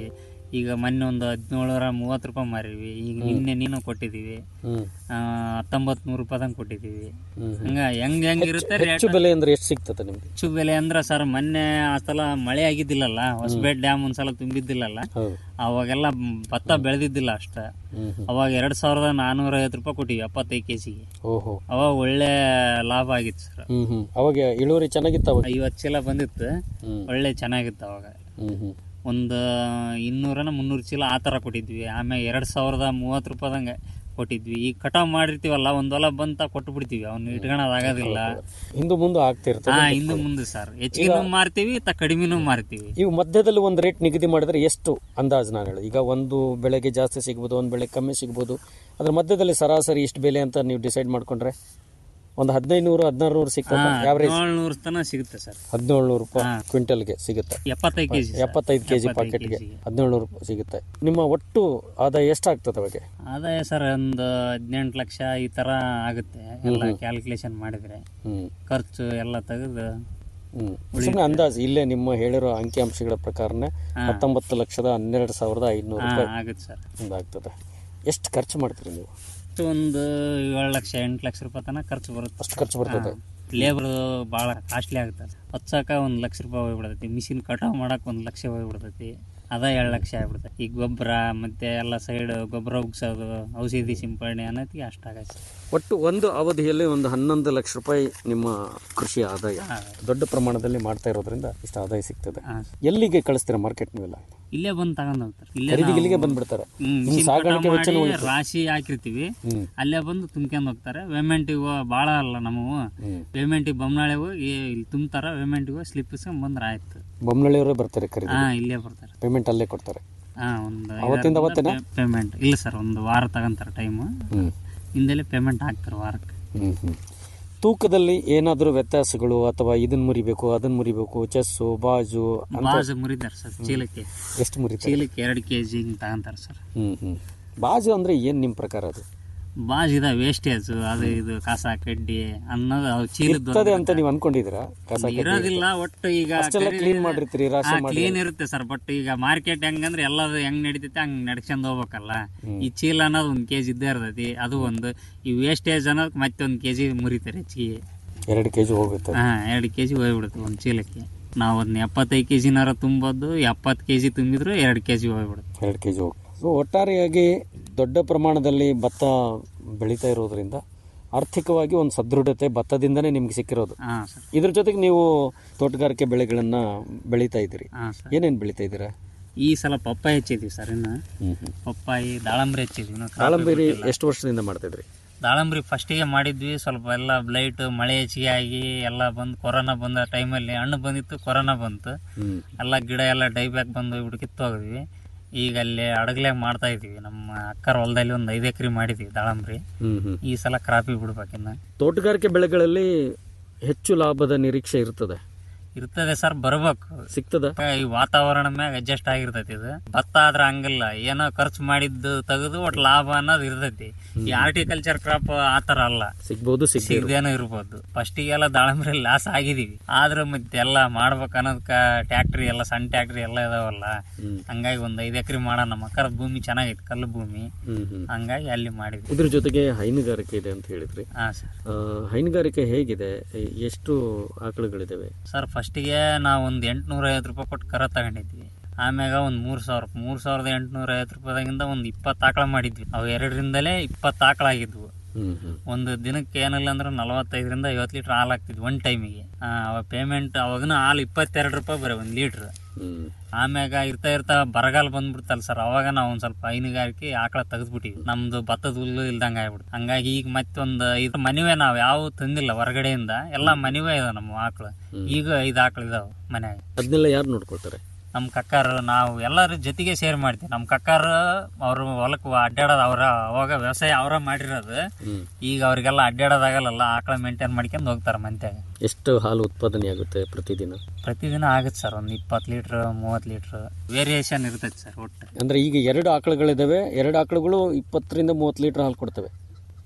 ಈಗ ಮೊನ್ನೆ ಒಂದು ಹದಿನೇಳರ ಮೂವತ್ತು ರೂಪಾಯಿ ಮಾರಿವಿ ಈಗ ನಿನ್ನೆ ನೀನು ಕೊಟ್ಟಿದ್ದೀವಿ ಹ್ಮ್ ಹತ್ತೊಂಬತ್ತು ನೂರು ರೂಪಾಯಿದಂಗೆ ಕೊಟ್ಟಿದ್ದೀವಿ ಹ್ಮ್ ಹಂಗ ಹೆಂಗ್ ಹೆಂಗ್ ಇರುತ್ತೆ ರೇಟ್ ಹೆಚ್ಚು ಬೆಲೆ ಅಂದ್ರೆ ಎಷ್ಟು ಸಿಗ್ತದೆ ನಿಮ್ಗೆ ಹೆಚ್ಚು ಬೆಲೆ ಅಂದ್ರೆ ಸರ್ ಮೊನ್ನೆ ಆ ಸಲ ಮಳೆ ಆಗಿದ್ದಿಲ್ಲಲ್ಲ ಹೊಸಪೇಟ್ ಡ್ಯಾಮ್ ಒಂದ್ಸಲ ತುಂಬಿದ್ದಿಲ್ಲಲ್ಲ ಹೌದು ಅವಾಗೆಲ್ಲ ಭತ್ತ ಬೆಳೆದಿದ್ದಿಲ್ಲ ಅಷ್ಟ ಹ್ಮ್ ಹ್ಮ್ ಅವಾಗ ಎರಡ್ ಸಾವಿರದ ನಾನೂರ ಐವತ್ತು ರೂಪಾಯಿ ಕೊಟ್ಟಿವಿ ಎಪ್ಪತ್ತೈದು ಕೆ ಜಿಗೆ ಓಹೋ ಅವಾಗ ಒಳ್ಳೆ ಲಾಭ ಆಗಿತ್ತು ಸರ್ ಹ್ಮ್ ಹ್ಮ್ ಅವಾಗ ಇಳುವರಿ ಚೆನ್ನಾಗಿತ್ತು ಅವಾಗ ಐವತ್ತು ಚೀಲ ಬಂದಿತ್ತು ಹ್ಮ್ ಒಳ್ಳೆ ಚೆನ್ನಾಗಿತ್ತು ಅವಾಗ ಹ್ಮ್ ಹ್ಮ್ ಒಂದು ಇನ್ನೂರನ ಮುನ್ನೂರು ಚೀಲ ಆ ಥರ ಕೊಟ್ಟಿದ್ವಿ ಆಮೇಲೆ ಎರಡು ಸಾವಿರದ ಮೂವತ್ತು ರೂಪಾಯಿದಂಗೆ ಕೊಟ್ಟಿದ್ವಿ ಈಗ ಕಟಾವ್ ಮಾಡಿರ್ತೀವಲ್ಲ ಒಂದು ಹೊಲ ಬಂತ ಕೊಟ್ಟು ಬಿಡ್ತೀವಿ ಅವ್ನು ಇಟ್ಕೊಳೋದು ಆಗೋದಿಲ್ಲ ಹಿಂದು ಮುಂದೆ ಆಗ್ತಿರ್ತದೆ ಹಾ ಹಿಂದೆ ಮುಂದೆ ಸರ್ ಹೆಚ್ಚಿಗೆನೂ ಮಾರ್ತೀವಿ ತ ಕಡಿಮೆನೂ ಮಾರ್ತೀವಿ ಇವು ಮಧ್ಯದಲ್ಲಿ ಒಂದು ರೇಟ್ ನಿಗದಿ ಮಾಡಿದ್ರೆ ಎಷ್ಟು ಅಂದಾಜು ನಾನು ಹೇಳಿ ಈಗ ಒಂದು ಬೆಳೆಗೆ ಜಾಸ್ತಿ ಸಿಗ್ಬೋದು ಒಂದು ಬೆಳೆ ಕಮ್ಮಿ ಸಿಗ್ಬೋದು ಅದ್ರ ಮಧ್ಯದಲ್ಲಿ ಸರಾಸರಿ ಇಷ್ಟು ಬೆಲೆ ಅಂತ ನೀವು ಡಿಸೈಡ್ ಮಾಡ್ಕೊಂಡ್ರೆ ಒಂದು ಹದಿನೈದು ನೂರು ಹದಿನಾರು ನೂರು ಸಿಗ್ತದೆ ಆವ್ರೇಜ್ ಏಳ್ನೂರು ತನಕ ಸಿಗುತ್ತೆ ಸರ್ ಹದಿನೇಳು ನೂರು ರೂಪಾಯಿ ಕ್ವಿಂಟಲ್ಗೆ ಸಿಗುತ್ತೆ ಎಪ್ಪತ್ತೈದು ಕೆಜಿ ಎಪ್ಪತ್ತೈದು ಕೆಜಿ ಪಾಕೆಟ್ಗೆ ಹದಿನೇಳು ನೂರು ರೂಪಾಯಿ ಸಿಗುತ್ತೆ ನಿಮ್ಮ ಒಟ್ಟು ಆದಾಯ ಎಷ್ಟಾಗ್ತದೆ ಅವಾಗ ಆದಾಯ ಸರ್ ಒಂದು ಹದಿನೆಂಟು ಲಕ್ಷ ಈ ತರ ಆಗುತ್ತೆ ಎಲ್ಲ ಕ್ಯಾಲ್ಕುಲೇಷನ್ ಮಾಡಿದ್ರೆ ಹ್ಮ್ ಖರ್ಚು ಎಲ್ಲ ತೆಗೆದು ಹ್ಮ್ ಸುಮ್ಮನೆ ಅಂದಾಜು ಇಲ್ಲೇ ನಿಮ್ಮ ಹೇಳಿರೋ ಅಂಕಿಅಂಶಗಳ ಪ್ರಕಾರನೇ ಹತ್ತೊಂಬತ್ತು ಲಕ್ಷದ ಹನ್ನೆರಡು ಸಾವಿರದ ಐದುನೂರು ಹಾ, ರೂಪಾಯಿ ಆಗುತ್ತೆ ಸರ್ ಒಂದಾಗ್ತದೆ ಎಷ್ಟು ಖರ್ಚು ಮಾಡ್ತೀರಿ ನೀವು ಅಷ್ಟು ಒಂದು ಏಳು ಲಕ್ಷ ಎಂಟು ಲಕ್ಷ ರೂಪಾಯಿ ತನಕ ಖರ್ಚು ಬರುತ್ತೆ ಅಷ್ಟು ಖರ್ಚು ಬರ್ತದೆ ಲೇಬರ್ ಭಾಳ ಕಾಸ್ಟ್ಲಿ ಆಗುತ್ತೆ ಹಚ್ಚಾಕ ಒಂದು ಲಕ್ಷ ರೂಪಾಯಿ ಹೋಗ್ಬಿಡ್ತೈತಿ ಮಿಷಿನ್ ಕಟಾವ್ ಮಾಡಕ್ ಒಂದು ಲಕ್ಷ ಹೋಗ್ಬಿಡ್ತೈತಿ ಅದ ಎರಡು ಲಕ್ಷ ಆಗ್ಬಿಡ್ತೈತಿ ಈ ಗೊಬ್ಬರ ಮತ್ತೆ ಎಲ್ಲ ಸೈಡ್ ಗೊಬ್ಬರ ಉಗ್ಸೋದು ಔಷಧಿ ಸಿಂಪಡಣೆ ಅನ್ನೋತ್ತಿಗೆ ಅಷ್ಟಾಗತ್ತೆ ಒಟ್ಟು ಒಂದು ಅವಧಿಯಲ್ಲಿ ಒಂದು ಹನ್ನೊಂದು ಲಕ್ಷ ರೂಪಾಯಿ ನಿಮ್ಮ ಕೃಷಿ ಆದಾಯ ದೊಡ್ಡ ಪ್ರಮಾಣದಲ್ಲಿ ಮಾಡ್ತಾ ಇರೋದ್ರಿಂದ ಇಷ್ಟು ಆದಾಯ ಸಿಗ್ತದೆ ಹಾ. ಎಲ್ಲಿಗೆ ಕಳಿಸ್ತೀರಾ ಮಾರ್ಕೆಟ್ ನೀವೆಲ್ಲ ಇಲ್ಲೇ ಬಂದು ತಗೊಂಡ್ ಹೋಗ್ತಾರೆ ಇಲ್ಲೇ ಖರೀದಿಗೆ ನಾವು- ಇಲ್ಲಿಗೆ ಬಂದ್ಬಿಡ್ತಾರೆ ಹ್ಮ್, ಇನ್ನು machine ಸಾಗಾಣಿಕೆ ಕಟಾವ್ ವೆಚ್ಚನೂ ಮಾಡಿ ಉಳಿತದೆ. ರಾಶಿ ಹಾಕಿರ್ತೀವಿ ಹ್ಮ್ ಅಲ್ಲೇ ಬಂದು ತುಂಬ್ಕೊಂಡ್ ಹೋಗ್ತಾರೆ ಪೇಮೆಂಟಿಗೆ ಭಾಳ ಅಲ್ಲ ನಮ್ಮವು ಹ್ಮ್ ಪೇಮೆಂಟಿಗೆ ಬೊಮ್ಮನಾಳೆ ಹೋಗಿ ಇಲ್ಲಿ ತುಂಬ್ತಾರ ಪೇಮೆಂಟಿಗೆ ಹೋಗಿ ಸ್ಲಿಪ್ ಇಸ್ಕೊಂಡ್ ಬಂದ್ರೆ ಆಯ್ತು ಬೊಮ್ಮನಳ್ಳಿಯವರೇ ಬರ್ತಾರೆ ಖರೀದಿ ಹಾ ಇಲ್ಲೇ ಬರ್ತಾರೆ ಪೇಮೆಂಟ್ ಅಲ್ಲೇ ಕೊಡ್ತಾರೆ ಹಾ ಒಂದು ಅವತ್ತಿಂದ ಅವತ್ತೇನಾ? ಪೇಮೆಂಟ್ ಇಲ್ಲ ಸರ್ ಒಂದು ವಾರ ತಗೊಂತಾರೆ ಟೈಮ್ ಹ್ಮ್ ಹಿಂದೆಲೆ ಪೇಮೆಂಟ್ ಹಾಕ್ತಾರೆ ವಾರಕ್ಕೆ ಹ್ಮ್ ಹ್ಮ್ ತೂಕದಲ್ಲಿ ಏನಾದರೂ ವ್ಯತ್ಯಾಸಗಳು ಅಥವಾ ಇದನ್ನ ಮುರಿಬೇಕು ಅದನ್ನ ಮುರಿಬೇಕು ಚೆಸ್ಸು ಬಾಜು ಅಂತ ಬಾಜು ಮುರಿದಾರೆ ಸರ್ ಚೀಲಕ್ಕೆ ಎಷ್ಟು ಮುರಿತಾರೆ ಚೀಲಕ್ಕೆ ಎರಡು ಕೆ ಜಿ ಹಿಂಗೆ ತಗೊಂತಾರೆ ಸರ್ ಹ್ಮ್ ಹ್ಮ್ ಬಾಜು ಅಂದ್ರೆ ಏನ್ ನಿಮ್ ಪ್ರಕಾರ ಅದು ಬಾಜ್ ಇದ ವೇಸ್ಟೇಜ್ ಅದು ಇದು ಕಸ ಕಡ್ಡಿ ಅನ್ನೋದು ಅವು ಚೀಲದ ಇರ್ತದೆ ಅಂತ ನೀವು ಅನ್ಕೊಂಡಿದ್ದೀರಾ ಕಸ ಕಡ್ಡಿ? ಇರೋದಿಲ್ಲ ಒಟ್ಟು ಈಗ ಅಷ್ಟೆಲ್ಲ ಕ್ಲೀನ್ ಮಾಡಿರ್ತೀರಿ ರಾಶಿ ಮಾಡಿ ಕ್ಲೀನ್ ಇರುತ್ತೆ ಸರ್ ಬಟ್ ಈಗ ಮಾರ್ಕೆಟ್ ಹೆಂಗಂದ್ರೆ ಎಲ್ಲದು ಹೆಂಗ್ ನಡೀತೈತೆ ಹಂಗ್ ನಡ್ಸ್ಕೊಂಡ್ ಹೋಗ್ಬೇಕಲ್ಲ ಈ ಚೀಲ ಅನ್ನೋದು ಒಂದ್ ಕೆಜಿ ಇದ್ದೇ ಇರ್ತೈತಿ ಅದು ಒಂದು ಈ ವೇಸ್ಟೇಜ್ ಅನ್ನೋದು ಮತ್ತೆ ಒಂದ್ ಕೆಜಿ ಮುರಿತಾರೆ ಹೆಚ್ಚಿಗೆ ಎರಡು ಕೆಜಿ ಹೋಗುತ್ತೆ ಹಾ ಎರಡು ಕೆಜಿ ಹೋಗ್ಬಿಡುತ್ತೆ ಒಂದ್ ಚೀಲಕ್ಕೆ ನಾವು ಅದನ್ನ ಎಪ್ಪತ್ತೈದು ಕೆಜಿನಾರ ತುಂಬೋದು ಎಪ್ಪತ್ತು ಕೆಜಿ ತುಂಬಿದ್ರು ಎರಡು ಕೆಜಿ ಹೋಗ್ಬಿಡುತ್ತೆ ಎರಡು ಕೆ ಜಿ ಹೋಗಿ ಸೊ ಒಟ್ಟಾರೆಯಾಗಿ ದೊಡ್ಡ ಪ್ರಮಾಣದಲ್ಲಿ ಭತ್ತ ಬೆಳೀತಾ ಇರೋದ್ರಿಂದ ಆರ್ಥಿಕವಾಗಿ ಒಂದು ಸದೃಢತೆ ಭತ್ತದಿಂದನೇ ನಿಮ್ಗೆ ಸಿಕ್ಕಿರೋದು ಹಾ ಸರ್ ಇದ್ರ ಜೊತೆಗೆ ನೀವು ತೋಟಗಾರಿಕೆ ಬೆಳೆಗಳನ್ನ ಬೆಳೀತಾ ಇದ್ದೀರಿ ಹಾ ಸರ್ ಏನೇನು ಬೆಳೀತಾ ಇದ್ದೀರಾ ಈ ಸಲ ಪಪ್ಪಾಯಿ ಹಚ್ಚಿದ್ವಿ ಸರ್ ಇನ್ನು ಹ್ಮ್ ಹ್ಮ್ ಪಪ್ಪಾಯಿ ದಾಳಂಬ್ರಿ ಹಚ್ಚಿದ್ವಿ ಇನ್ನು crop ದಾಳಂಬೇರಿ ಬಿಟ್ಟಿಲ್ಲ. ಎಷ್ಟು ವರ್ಷದಿಂದ ಮಾಡ್ತಾ ಇದ್ರಿ ದಾಳಂಬ್ರಿ ಫಸ್ಟಿಗೆ ಮಾಡಿದ್ವಿ ಸ್ವಲ್ಪ ಎಲ್ಲ ಬ್ಲೈಟ್ ಮಳೆ ಹೆಚ್ಚಿಗೆ ಆಗಿ ಎಲ್ಲ ಬಂದು ಕೊರೋನಾ ಬಂದ ಟೈಮಲ್ಲಿ ಹಣ್ಣು ಬಂದಿತ್ತು ಕೊರೋನಾ ಬಂತು ಹ್ಮ್ ಎಲ್ಲ ಗಿಡ ಎಲ್ಲ ಡೈಬ್ಯಾಕ್ ಬಂದು ಹೋಗ್ಬಿಟ್ಟು ಕಿತ್ತು ಹೋಗಿದ್ವಿ ಈಗ ಅಲ್ಲಿ ಅಡಗ್ಲಾಗ ಮಾಡ್ತಾ ಇದೀವಿ ನಮ್ಮ ಅಕ್ಕರ ಹೊಲದಲ್ಲಿ ಒಂದು ಐದು ಎಕರೆ ಮಾಡಿದ್ವಿ ದಾಳಂಬ್ರಿ ಹ್ಮ್ ಹ್ಮ್ ಈ ಸಲ ಕ್ರಾಪಿಗೆ ಬಿಡ್ಬೇಕಿನ್ನ ತೋಟಗಾರಿಕೆ ಬೆಳೆಗಳಲ್ಲಿ ಹೆಚ್ಚು ಲಾಭದ ನಿರೀಕ್ಷೆ ಇರ್ತದೆ ಇರ್ತದೆ ಸರ್ ಬರ್ಬೇಕು ಸಿಗ್ತದ ಈ ವಾತಾವರಣ ಮ್ಯಾಗ ಅಡ್ಜಸ್ಟ್ ಆಗಿರ್ತೈತಿ ಇದು ಭತ್ತ ಆದ್ರ ಹಂಗಿಲ್ಲ ಏನೋ ಖರ್ಚು ಮಾಡಿದ್ದು ತೆಗೆದು ಒಟ್ಟು ಲಾಭ ಅನ್ನೋದು ಇರ್ತೈತಿ ಈ ಆರ್ಟಿಕಲ್ಚರ್ ಕ್ರಾಪ್ ಆತರ ಅಲ್ಲ ಸಿಗ್ಬೋದು ಸಿಗ್ಬೋದು ಸಿಗದೇನೋ ಇರ್ಬೋದು ಫಸ್ಟಿಗೆಲ್ಲ ದಾಳಂಬ್ರಿ ಲಾಸ್ ಆಗಿದೀವಿ ಆದ್ರೂ ಮತ್ತೆ ಎಲ್ಲ ಮಾಡ್ಬೇಕು ಅನ್ನೋದಕ್ಕ ಟ್ಯಾಕ್ಟ್ರಿ ಎಲ್ಲ ಸಣ್ಣ ಟ್ಯಾಕ್ಟ್ರಿ ಎಲ್ಲ ಇದಾವಲ್ಲ ಹ್ಮ್. ಹಂಗಾಗಿ ಒಂದ್ ಐದ್ ಎಕರೆ ಮಾಡೋಣ ನಮ್ಮ ಅಕ್ಕರ ಭೂಮಿ ಚೆನ್ನಾಗೈತಿ ಕಲ್ಲು ಭೂಮಿ ಹ್ಮ್ ಹ್ಮ್ ಹಂಗಾಗಿ ಅಲ್ಲಿ ಮಾಡಿದ್ವಿ ಇದ್ರ ಜೊತೆಗೆ ಹೈನುಗಾರಿಕೆ ಇದೆ ಅಂತ ಹೇಳಿದ್ರಿ ಹಾ ಸರ್ ಆ, ಹೈನುಗಾರಿಕೆ ಹೇಗಿದೆ ಎ- ಎಷ್ಟು ಆಕಳುಗಳಿದಾವೆ ಸರ್ ಫಸ್ಟಿಗೆ ನಾವು ಒಂದು ಎಂಟ್ನೂರ ಐವತ್ತು ರೂಪಾಯಿ ಕೊಟ್ಟು ಕರ ತಗೊಂಡಿದ್ವಿ ಆಮ್ಯಾಗ ಒಂದು ಮೂರು ಸಾವಿರ ಮೂರು ಸಾವಿರದ ಎಂಟುನೂರ ಐವತ್ತು ರೂಪಾಯಿದಾಗಿಂದ ಒಂದು ಇಪ್ಪತ್ತು ಆಕಳ ಮಾಡಿದ್ವಿ ಅವು ಎರಡರಿಂದಲೇ ಇಪ್ಪತ್ತು ಆಕಳ ಆಗಿದ್ವು ಹ್ಮ್ ಹ್ಮ್ ಒಂದು ದಿನಕ್ಕೆ ಏನಿಲ್ಲ ಅಂದ್ರೆ ನಲವತ್ತೈದರಿಂದ ಐವತ್ತು ಲೀಟ್ರ್ ಹಾಲು ಆಗ್ತಿದ್ವಿ ಒಂದು ಟೈಮಿಗೆ ಅವಾಗ ಪೇಮೆಂಟ್ ಅವಾಗನ ಹಾಲು ಇಪ್ಪತ್ತೆರಡು ರೂಪಾಯಿ ಬರೀ ಒಂದು ಲೀಟ್ರ್ ಹ್ಮ್ ಆಮ್ಯಾಗ ಇರ್ತಾ ಇರ್ತಾ ಬರಗಾಲ ಬಂದ್ಬಿಡ್ತಲ್ಲ ಸರ್ ಅವಾಗ ನಾವು ಒಂದ್ ಸ್ವಲ್ಪ ಹೈನುಗಾರಿಕೆ ಆಕಳ ತೆಗೆದ್ಬಿಟ್ಟಿವಿ ನಮ್ದು ಭತ್ತದ ಹುಲ್ಲು ಇಲ್ದಂಗ ಆಗ್ಬಿಡ್ತು ಹಂಗಾಗಿ ಈಗ ಮತ್ತೊಂದು ಇದು ಮನಿವೆ ನಾವ್ ಯಾವ ತಂದಿಲ್ಲ ಹೊರಗಡೆಯಿಂದ ಎಲ್ಲಾ ಮನಿವೆ ಇದಾವ ನಮ್ಮ ಆಕಳು ಈಗ ಐದು ಆಕಳು ಇದಾವ ಮನ್ಯಾಗ ಅದನ್ನೆಲ್ಲ ಯಾರು ನೋಡ್ಕೊಳ್ತಾರೆ ನಮ್ಮ ಕಕ್ಕಾರು ನಾವು ಎಲ್ಲರ ಜೊತೆಗೆ ಶೇರ್ ಮಾಡ್ತೀವಿ ನಮ್ಮ ಕಕ್ಕಾರು ಅವ್ರ ಹೊಲಕ್ಕೆ ಅಡ್ಡಾಡೋದು ಅವ್ರ ಅವಾಗ ವ್ಯವಸಾಯ ಅವರ ಮಾಡಿರೋದು ಹ್ಮ್ ಈಗ ಅವ್ರಿಗೆಲ್ಲ ಅಡ್ಡಾಡೋದಾಗಲ್ಲ ಆಕಳ ಮೇಂಟೈನ್ ಮಾಡ್ಕೊಂಡು ಹೋಗ್ತಾರೆ ಮಂತ್ಯಾಗ ಎಷ್ಟು ಹಾಲು ಉತ್ಪಾದನೆ ಆಗುತ್ತೆ ಪ್ರತಿದಿನ ಪ್ರತಿದಿನ ಆಗುತ್ತೆ ಸರ್ ಒಂದು ಇಪ್ಪತ್ತು ಲೀಟ್ರ್ ಮೂವತ್ತು ಲೀಟ್ರ್ ವೇರಿಯೇಷನ್ ಇರ್ತೈತೆ ಸರ್ ಒಟ್ಟು ಅಂದ್ರೆ ಈಗ ಎರಡು ಆಕಳುಗಳಿದಾವೆ ಎರಡು ಆಕಳುಗಳು ಇಪ್ಪತ್ತರಿಂದ ಮೂವತ್ತು ಲೀಟರ್ ಹಾಲು ಕೊಡ್ತವೆ